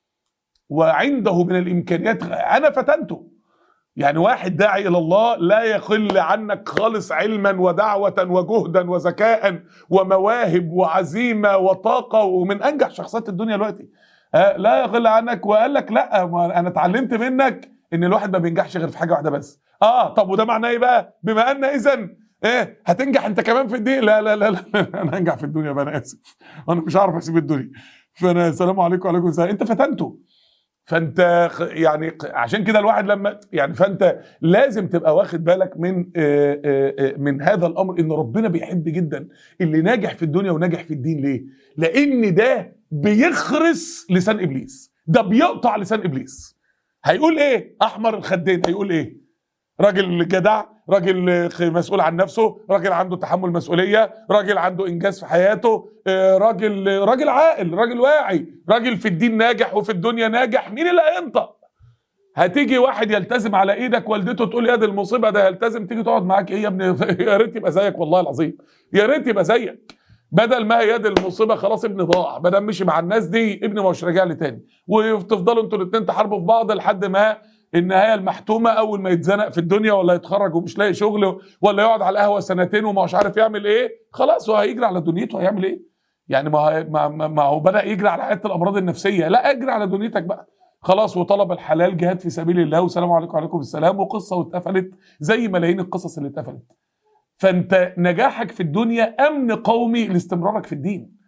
وعنده من الامكانيات انا فتنته يعني واحد داعي الى الله لا يقل عنك خالص علما ودعوه وجهدا وذكاء ومواهب وعزيمه وطاقه ومن انجح شخصيات الدنيا دلوقتي لا يقل عنك وقال لك لا انا اتعلمت منك ان الواحد ما بينجحش غير في حاجه واحده بس اه طب وده معناه ايه بقى بما ان اذا ايه هتنجح انت كمان في الدين لا لا لا, لا. انا هنجح في الدنيا بقى انا اسف انا مش هعرف اسيب الدنيا فانا السلام عليكم وعليكم السلام انت فتنته فانت يعني عشان كده الواحد لما يعني فانت لازم تبقى واخد بالك من آآ آآ من هذا الامر ان ربنا بيحب جدا اللي ناجح في الدنيا وناجح في الدين ليه؟ لان ده بيخرس لسان ابليس ده بيقطع لسان ابليس هيقول ايه؟ احمر الخدين هيقول ايه؟ راجل جدع راجل مسؤول عن نفسه راجل عنده تحمل مسؤوليه راجل عنده انجاز في حياته راجل راجل عاقل راجل واعي راجل في الدين ناجح وفي الدنيا ناجح مين اللي هينطق هتيجي واحد يلتزم على ايدك والدته تقول يا دي المصيبه ده يلتزم تيجي تقعد معاك ايه يا ابني يا ريت يبقى زيك والله العظيم يا ريت يبقى زيك بدل ما هي يد المصيبه خلاص ابني ضاع بدل مشي مع الناس دي ابني مش راجع لي تاني وتفضلوا انتوا الاثنين تحاربوا في بعض لحد ما النهايه المحتومه اول ما يتزنق في الدنيا ولا يتخرج ومش لاقي شغل ولا يقعد على القهوه سنتين ومش عارف يعمل ايه خلاص هو هيجري على دنيته هيعمل ايه؟ يعني ما ما, ما هو بدا يجري على حته الامراض النفسيه لا اجري على دنيتك بقى خلاص وطلب الحلال جهاد في سبيل الله والسلام عليكم وعليكم السلام وقصه واتقفلت زي ملايين القصص اللي اتقفلت فانت نجاحك في الدنيا امن قومي لاستمرارك في الدين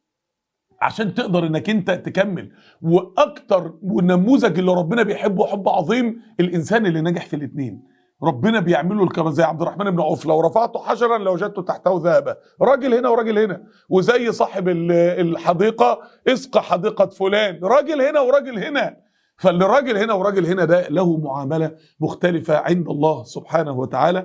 عشان تقدر انك انت تكمل واكتر والنموذج اللي ربنا بيحبه حب عظيم الانسان اللي نجح في الاثنين ربنا بيعمل له الكرامه زي عبد الرحمن بن عوف لو رفعته حجرا لوجدته تحته ذهبا راجل هنا وراجل هنا وزي صاحب الحديقه اسق حديقه فلان راجل هنا وراجل هنا فاللي راجل هنا وراجل هنا ده له معامله مختلفه عند الله سبحانه وتعالى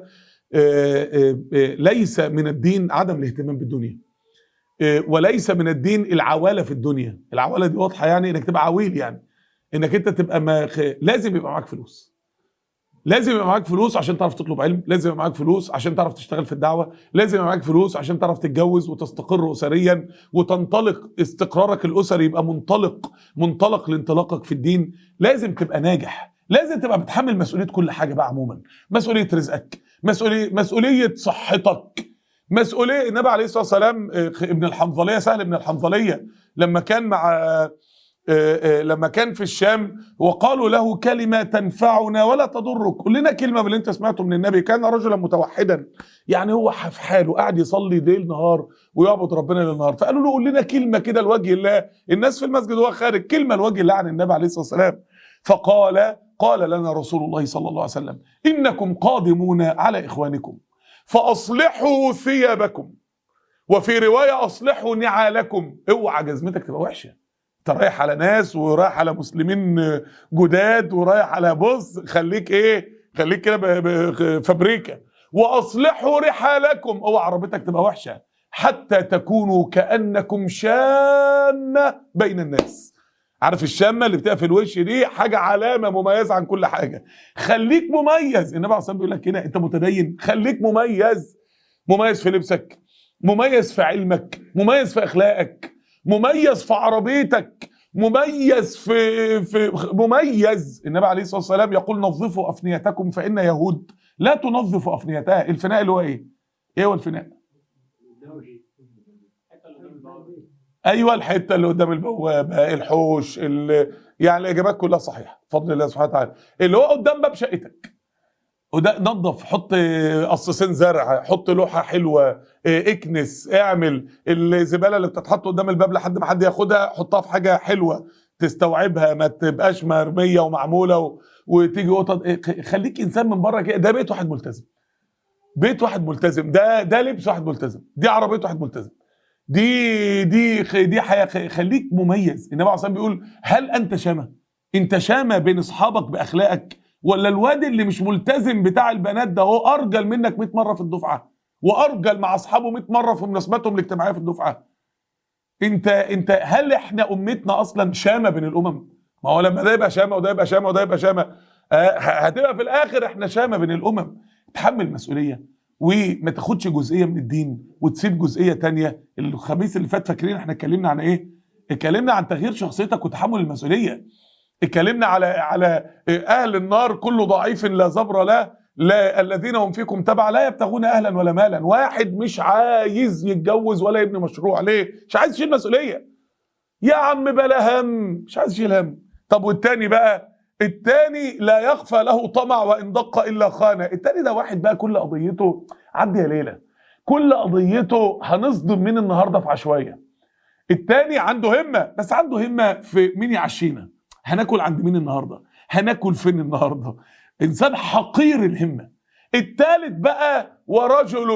ليس من الدين عدم الاهتمام بالدنيا وليس من الدين العواله في الدنيا العواله دي واضحه يعني انك تبقى عويل يعني انك انت تبقى ما لازم يبقى معاك فلوس لازم يبقى معاك فلوس عشان تعرف تطلب علم لازم يبقى معاك فلوس عشان تعرف تشتغل في الدعوه لازم يبقى معاك فلوس عشان تعرف تتجوز وتستقر اسريا وتنطلق استقرارك الاسري يبقى منطلق منطلق لانطلاقك في الدين لازم تبقى ناجح لازم تبقى بتحمل مسؤوليه كل حاجه بقى عموما مسؤوليه رزقك مسؤوليه مسؤوليه صحتك مسؤوليه النبي عليه الصلاه والسلام ابن الحنظليه سهل ابن الحنظليه لما كان مع لما كان في الشام وقالوا له كلمة تنفعنا ولا تضرك قول لنا كلمة من اللي انت سمعته من النبي كان رجلا متوحدا يعني هو في حاله قاعد يصلي ليل نهار ويعبد ربنا ليل نهار فقالوا له قول لنا كلمة كده لوجه الله الناس في المسجد وهو خارج كلمة لوجه الله عن النبي عليه الصلاة والسلام فقال قال لنا رسول الله صلى الله عليه وسلم إنكم قادمون على إخوانكم فأصلحوا ثيابكم وفي روايه اصلحوا نعالكم اوعى جزمتك تبقى وحشه انت رايح على ناس ورايح على مسلمين جداد ورايح على بص خليك ايه خليك كده ب- ب- فابريكا واصلحوا رحالكم اوعى عربيتك تبقى وحشه حتى تكونوا كانكم شامه بين الناس عارف الشامه اللي بتبقى في الوش دي حاجه علامه مميزه عن كل حاجه خليك مميز النبي عليه الصلاه والسلام بيقول لك هنا انت متدين خليك مميز مميز في لبسك مميز في علمك مميز في اخلاقك مميز في عربيتك مميز في في مميز النبي عليه الصلاه والسلام يقول نظفوا افنيتكم فان يهود لا تنظف افنيتها الفناء اللي هو ايه؟ ايه هو الفناء؟ ايوه الحته اللي قدام البوابه الحوش اللي يعني الاجابات كلها صحيحه بفضل الله سبحانه وتعالى اللي هو قدام باب شقتك وده نظف حط قصصين زرع حط لوحه حلوه إيه، اكنس اعمل الزباله اللي بتتحط قدام الباب لحد ما حد ياخدها حطها في حاجه حلوه تستوعبها ما تبقاش مرميه ومعموله و... وتيجي قطط إيه، خ- خليك انسان من بره كده ده بيت واحد ملتزم بيت واحد ملتزم ده ده لبس واحد ملتزم دي عربيه واحد ملتزم دي دي خ- دي حياه خ- خليك مميز النبي عليه الصلاه والسلام بيقول هل انت شامه انت شامه بين اصحابك باخلاقك ولا الواد اللي مش ملتزم بتاع البنات ده هو ارجل منك 100 مره في الدفعه وارجل مع اصحابه 100 مره في مناسباتهم الاجتماعيه في الدفعه انت انت هل احنا امتنا اصلا شامه بين الامم ما هو لما ده يبقى شامه وده يبقى شامه وده يبقى شامه آه، هتبقى في الاخر احنا شامه بين الامم تحمل مسؤوليه وما تاخدش جزئيه من الدين وتسيب جزئيه تانية الخميس اللي فات فاكرين احنا اتكلمنا عن ايه اتكلمنا عن تغيير شخصيتك وتحمل المسؤوليه اتكلمنا على على اهل النار كل ضعيف لا زبر له لا الذين هم فيكم تبع لا يبتغون اهلا ولا مالا واحد مش عايز يتجوز ولا يبني مشروع ليه مش عايز يشيل مسؤوليه يا عم بلا هم مش عايز يشيل هم طب والتاني بقى التاني لا يخفى له طمع وان دق الا خانه التاني ده واحد بقى كل قضيته عدي يا ليله كل قضيته هنصدم مين النهارده في عشوائيه التاني عنده همه بس عنده همه في مين يعشينا هناكل عند مين النهارده هناكل فين النهارده انسان حقير الهمه التالت بقى ورجل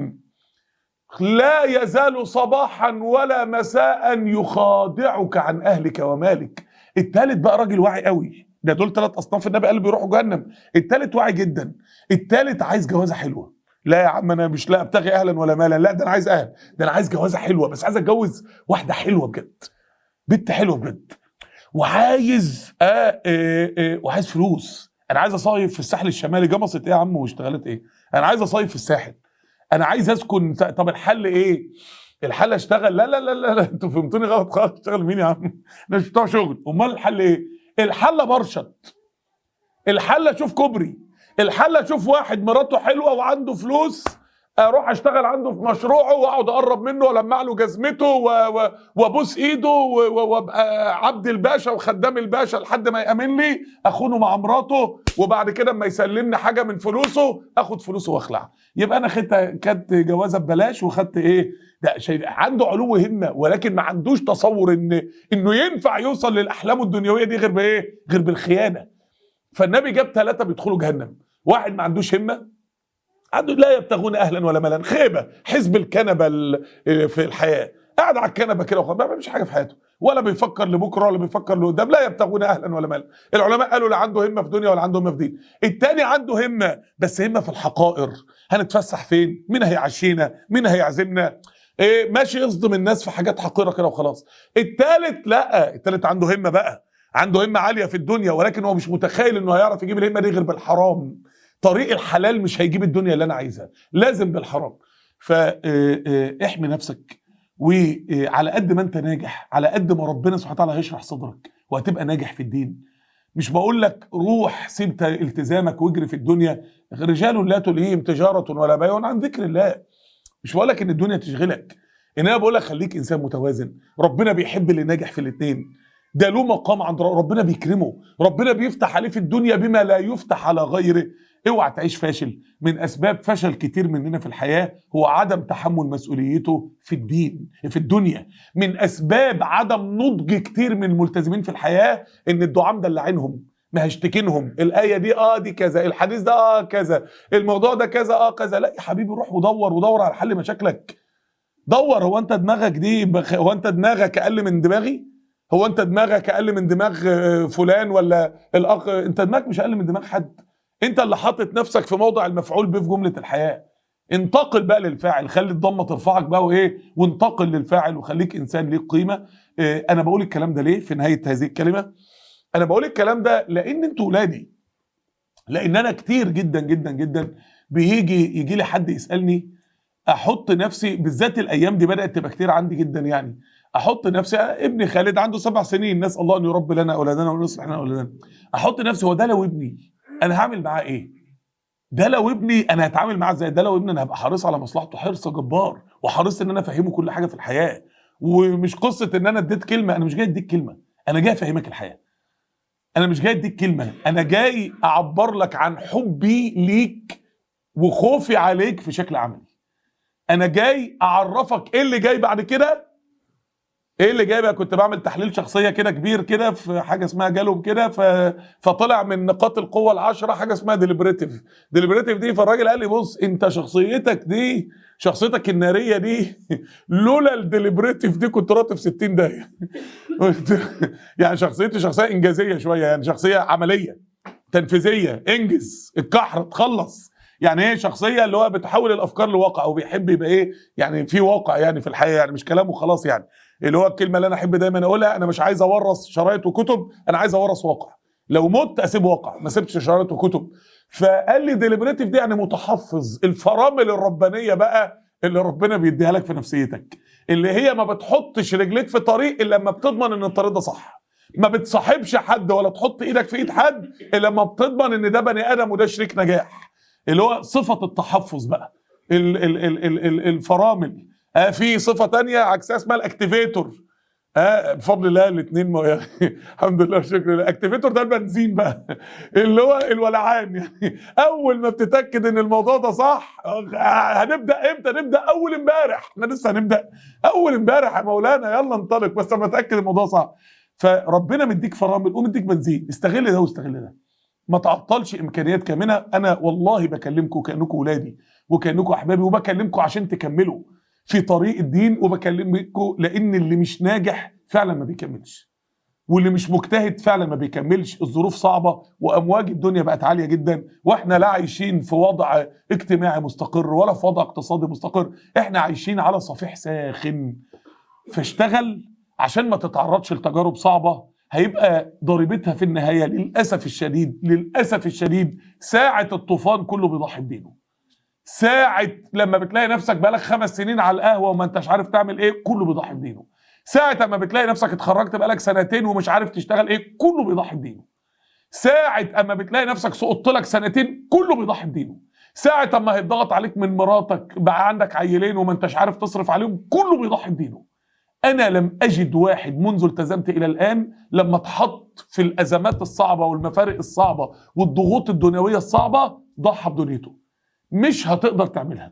لا يزال صباحا ولا مساء يخادعك عن اهلك ومالك التالت بقى راجل واعي قوي ده دول ثلاث اصناف النبي قال بيروحوا جهنم التالت واعي جدا التالت عايز جوازه حلوه لا يا عم انا مش لا ابتغي اهلا ولا مالا لا ده انا عايز اهل ده انا عايز جوازه حلوه بس عايز اتجوز واحده حلوه بجد بنت حلوه بجد وعايز آه آه آه وعايز فلوس انا عايز اصيف في الساحل الشمالي جمصت ايه يا عم واشتغلت ايه انا عايز اصيف في الساحل انا عايز اسكن طب الحل ايه الحل اشتغل لا لا لا لا, لا. انتوا فهمتوني غلط خالص اشتغل مين يا عم انا مش بتوع شغل امال الحل ايه الحل برشط الحل اشوف كوبري الحل اشوف واحد مراته حلوه وعنده فلوس اروح اشتغل عنده في مشروعه واقعد اقرب منه والمع له جزمته و- و- وابوس ايده و- و- وابقى عبد الباشا وخدام الباشا لحد ما يامن لي اخونه مع مراته وبعد كده اما يسلمني حاجه من فلوسه اخد فلوسه واخلع يبقى انا خدت خدت جوازه ببلاش وخدت ايه ده شيء عنده علو همه ولكن ما عندوش تصور ان انه ينفع يوصل للاحلام الدنيويه دي غير بايه غير بالخيانه فالنبي جاب ثلاثه بيدخلوا جهنم واحد ما عندوش همه عنده لا يبتغون اهلا ولا مالا خيبه حزب الكنبه ال- في الحياه قاعد على الكنبه كده وخلاص ما بيعملش حاجه في حياته ولا بيفكر لبكره ولا بيفكر لقدام لا يبتغون اهلا ولا مالا العلماء قالوا لا عنده همه في دنيا ولا عنده همه في دين التاني عنده همه بس همه في الحقائر هنتفسح فين مين هيعشينا مين هيعزمنا إيه ماشي يصدم الناس في حاجات حقيره كده وخلاص التالت لا التالت عنده همه بقى عنده همه عاليه في الدنيا ولكن هو مش متخيل انه هيعرف يجيب الهمه دي غير بالحرام طريق الحلال مش هيجيب الدنيا اللي انا عايزها لازم بالحرام فاحمي نفسك وعلى قد ما انت ناجح على قد ما ربنا سبحانه وتعالى هيشرح صدرك وهتبقى ناجح في الدين مش بقول لك روح سيب ت- التزامك واجري في الدنيا رجال لا تلهيهم تجاره ولا بيع عن ذكر الله مش بقول لك ان الدنيا تشغلك انما بقول لك خليك انسان متوازن ربنا بيحب اللي ناجح في الاثنين ده له مقام عند رب- ربنا بيكرمه ربنا بيفتح عليه في الدنيا بما لا يفتح على غيره اوعى تعيش فاشل من اسباب فشل كتير مننا في الحياه هو عدم تحمل مسؤوليته في الدين في الدنيا من اسباب عدم نضج كتير من الملتزمين في الحياه ان الدعاء مدلعينهم ما هشتكينهم الايه دي اه دي كذا الحديث ده اه كذا الموضوع ده كذا اه كذا لا يا حبيبي روح ودور ودور على حل مشاكلك دور هو انت دماغك دي بخ... هو انت دماغك اقل من دماغي هو انت دماغك اقل من دماغ آه، فلان ولا الاخ انت دماغك مش اقل من دماغ حد انت اللي حاطط نفسك في موضع المفعول به في جمله الحياه انتقل بقى للفاعل خلي الضمه ترفعك بقى وايه وانتقل للفاعل وخليك انسان ليك قيمه اه انا بقول الكلام ده ليه في نهايه هذه الكلمه انا بقول الكلام ده لان انتوا ولادي لان انا كتير جدا جدا جدا بيجي يجي لي حد يسالني احط نفسي بالذات الايام دي بدات تبقى كتير عندي جدا يعني احط نفسي ابني خالد عنده سبع سنين نسال الله ان يربي لنا اولادنا ويصلح لنا اولادنا احط نفسي هو ده لو ابني انا هعمل معاه ايه ده لو ابني انا هتعامل معاه ازاي ده لو ابني انا هبقى حريص على مصلحته حرص جبار وحريص ان انا افهمه كل حاجه في الحياه ومش قصه ان انا اديت كلمه انا مش جاي اديك كلمه انا جاي افهمك الحياه انا مش جاي اديك كلمه انا جاي اعبر لك عن حبي ليك وخوفي عليك في شكل عملي انا جاي اعرفك ايه اللي جاي بعد كده ايه اللي جاي بقى كنت بعمل تحليل شخصيه كده كبير كده في حاجه اسمها جالوب كده ف... فطلع من نقاط القوه العشره حاجه اسمها ديليبريتيف ديليبريتيف دي فالراجل قال لي بص انت شخصيتك دي شخصيتك الناريه دي لولا الديليبريتيف دي كنت راتب 60 دقيقه يعني شخصيتي شخصيه انجازيه شويه يعني شخصيه عمليه تنفيذيه انجز الكحر تخلص يعني ايه شخصيه اللي هو بتحول الافكار لواقع وبيحب يبقى ايه يعني في واقع يعني في الحياه يعني مش كلام وخلاص يعني اللي هو الكلمه اللي انا احب دايما اقولها انا مش عايز اورث شرايط وكتب انا عايز اورث واقع لو مت اسيب واقع ما سيبش شرايط وكتب فقال لي ديليبريتيف دي يعني متحفظ الفرامل الربانيه بقى اللي ربنا بيديها لك في نفسيتك اللي هي ما بتحطش رجليك في طريق الا لما بتضمن ان الطريق ده صح ما بتصاحبش حد ولا تحط ايدك في ايد حد الا لما بتضمن ان ده بني ادم وده شريك نجاح اللي هو صفه التحفظ بقى ال ال ال ال ال الفرامل آه في صفه تانية عكسها اسمها الاكتيفيتور آه بفضل الله الاثنين م... الحمد لله والشكر لله الاكتيفيتور ده البنزين بقى اللي هو الولعان يعني اول ما بتتاكد ان الموضوع ده صح آه، هنبدا امتى نبدا اول امبارح احنا لسه هنبدا اول امبارح يا مولانا يلا انطلق بس لما اتاكد الموضوع صح فربنا مديك فرامل ومديك بنزين استغل ده واستغل ده ما تعطلش امكانيات كامنه انا والله بكلمكم كانكم ولادي وكانكم احبابي وبكلمكم عشان تكملوا في طريق الدين وبكلمكم لان اللي مش ناجح فعلا ما بيكملش واللي مش مجتهد فعلا ما بيكملش الظروف صعبه وامواج الدنيا بقت عاليه جدا واحنا لا عايشين في وضع اجتماعي مستقر ولا في وضع اقتصادي مستقر احنا عايشين على صفيح ساخن فاشتغل عشان ما تتعرضش لتجارب صعبه هيبقى ضريبتها في النهايه للاسف الشديد للاسف الشديد ساعه الطوفان كله بيضحي بدينه ساعه لما بتلاقي نفسك بقالك خمس سنين على القهوه وما انتش عارف تعمل ايه كله بيضحي بدينه ساعه ما بتلاقي نفسك اتخرجت بقالك سنتين ومش عارف تشتغل ايه كله بيضحي بدينه ساعه اما بتلاقي نفسك سقطت لك سنتين كله بيضحي بدينه ساعه اما هيتضغط عليك من مراتك بقى عندك عيلين وما انتش عارف تصرف عليهم كله بيضحي بدينه انا لم اجد واحد منذ التزمت الى الان لما اتحط في الازمات الصعبه والمفارق الصعبه والضغوط الدنيويه الصعبه ضحى بدنيته مش هتقدر تعملها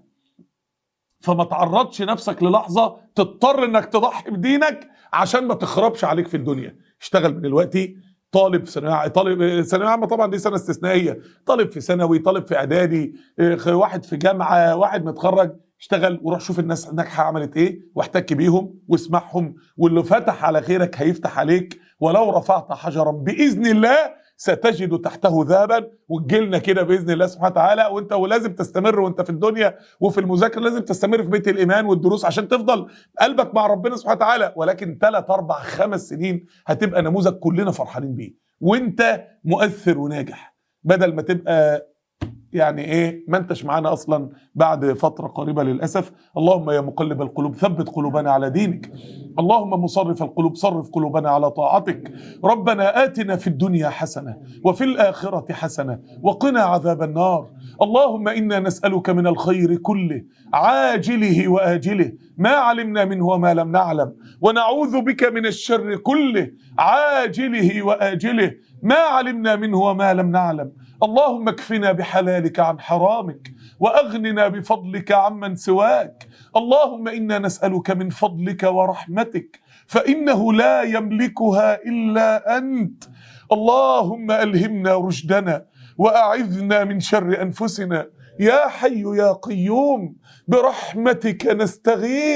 فما تعرضش نفسك للحظه تضطر انك تضحي بدينك عشان ما تخربش عليك في الدنيا اشتغل من دلوقتي طالب في ثانويه طالب ثانويه عامه طبعا دي سنه استثنائيه طالب في ثانوي طالب في اعدادي اه، واحد في جامعه واحد متخرج اشتغل وروح شوف الناس الناجحه عملت ايه واحتك بيهم واسمعهم واللي فتح على خيرك هيفتح عليك ولو رفعت حجرا باذن الله ستجد تحته ذهبا وتجيلنا كده باذن الله سبحانه وتعالى وانت ولازم تستمر وانت في الدنيا وفي المذاكره لازم تستمر في بيت الايمان والدروس عشان تفضل قلبك مع ربنا سبحانه وتعالى ولكن ثلاث اربع خمس سنين هتبقى نموذج كلنا فرحانين بيه وانت مؤثر وناجح بدل ما تبقى يعني ايه ما انتش معانا اصلا بعد فتره قريبه للاسف اللهم يا مقلب القلوب ثبت قلوبنا على دينك اللهم مصرف القلوب صرف قلوبنا على طاعتك ربنا آتنا في الدنيا حسنه وفي الاخره حسنه وقنا عذاب النار اللهم انا نسالك من الخير كله عاجله واجله ما علمنا منه وما لم نعلم ونعوذ بك من الشر كله عاجله واجله ما علمنا منه وما لم نعلم اللهم اكفنا بحلالك عن حرامك واغننا بفضلك عمن سواك اللهم انا نسالك من فضلك ورحمتك فانه لا يملكها الا انت اللهم الهمنا رشدنا واعذنا من شر انفسنا يا حي يا قيوم برحمتك نستغيث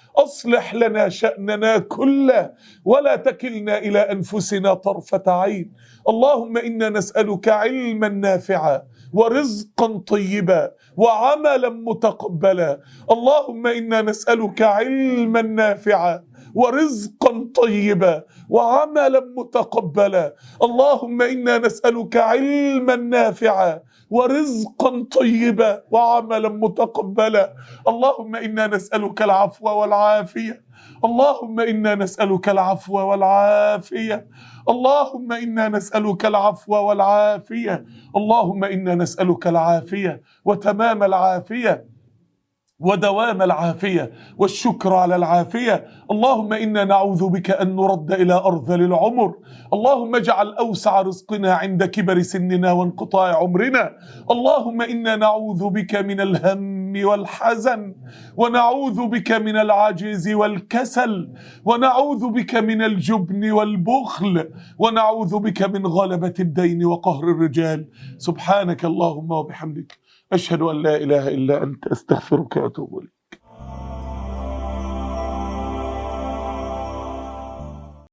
اصلح لنا شاننا كله ولا تكلنا الى انفسنا طرفه عين اللهم انا نسالك علما نافعا ورزقا طيبا وعملا متقبلا اللهم انا نسالك علما نافعا ورزقا طيبا وعملا متقبلا اللهم انا نسالك علما نافعا ورزقا طيبا وعملا متقبلا اللهم انا نسالك العفو والعافيه اللهم انا نسالك العفو والعافيه اللهم انا نسالك العفو والعافيه اللهم انا نسالك العافيه وتمام العافيه ودوام العافيه والشكر على العافيه اللهم انا نعوذ بك ان نرد الى ارذل العمر اللهم اجعل اوسع رزقنا عند كبر سننا وانقطاع عمرنا اللهم انا نعوذ بك من الهم والحزن ونعوذ بك من العجز والكسل ونعوذ بك من الجبن والبخل ونعوذ بك من غلبه الدين وقهر الرجال سبحانك اللهم وبحمدك أشهد أن لا إله إلا أنت أستغفرك وأتوب إليك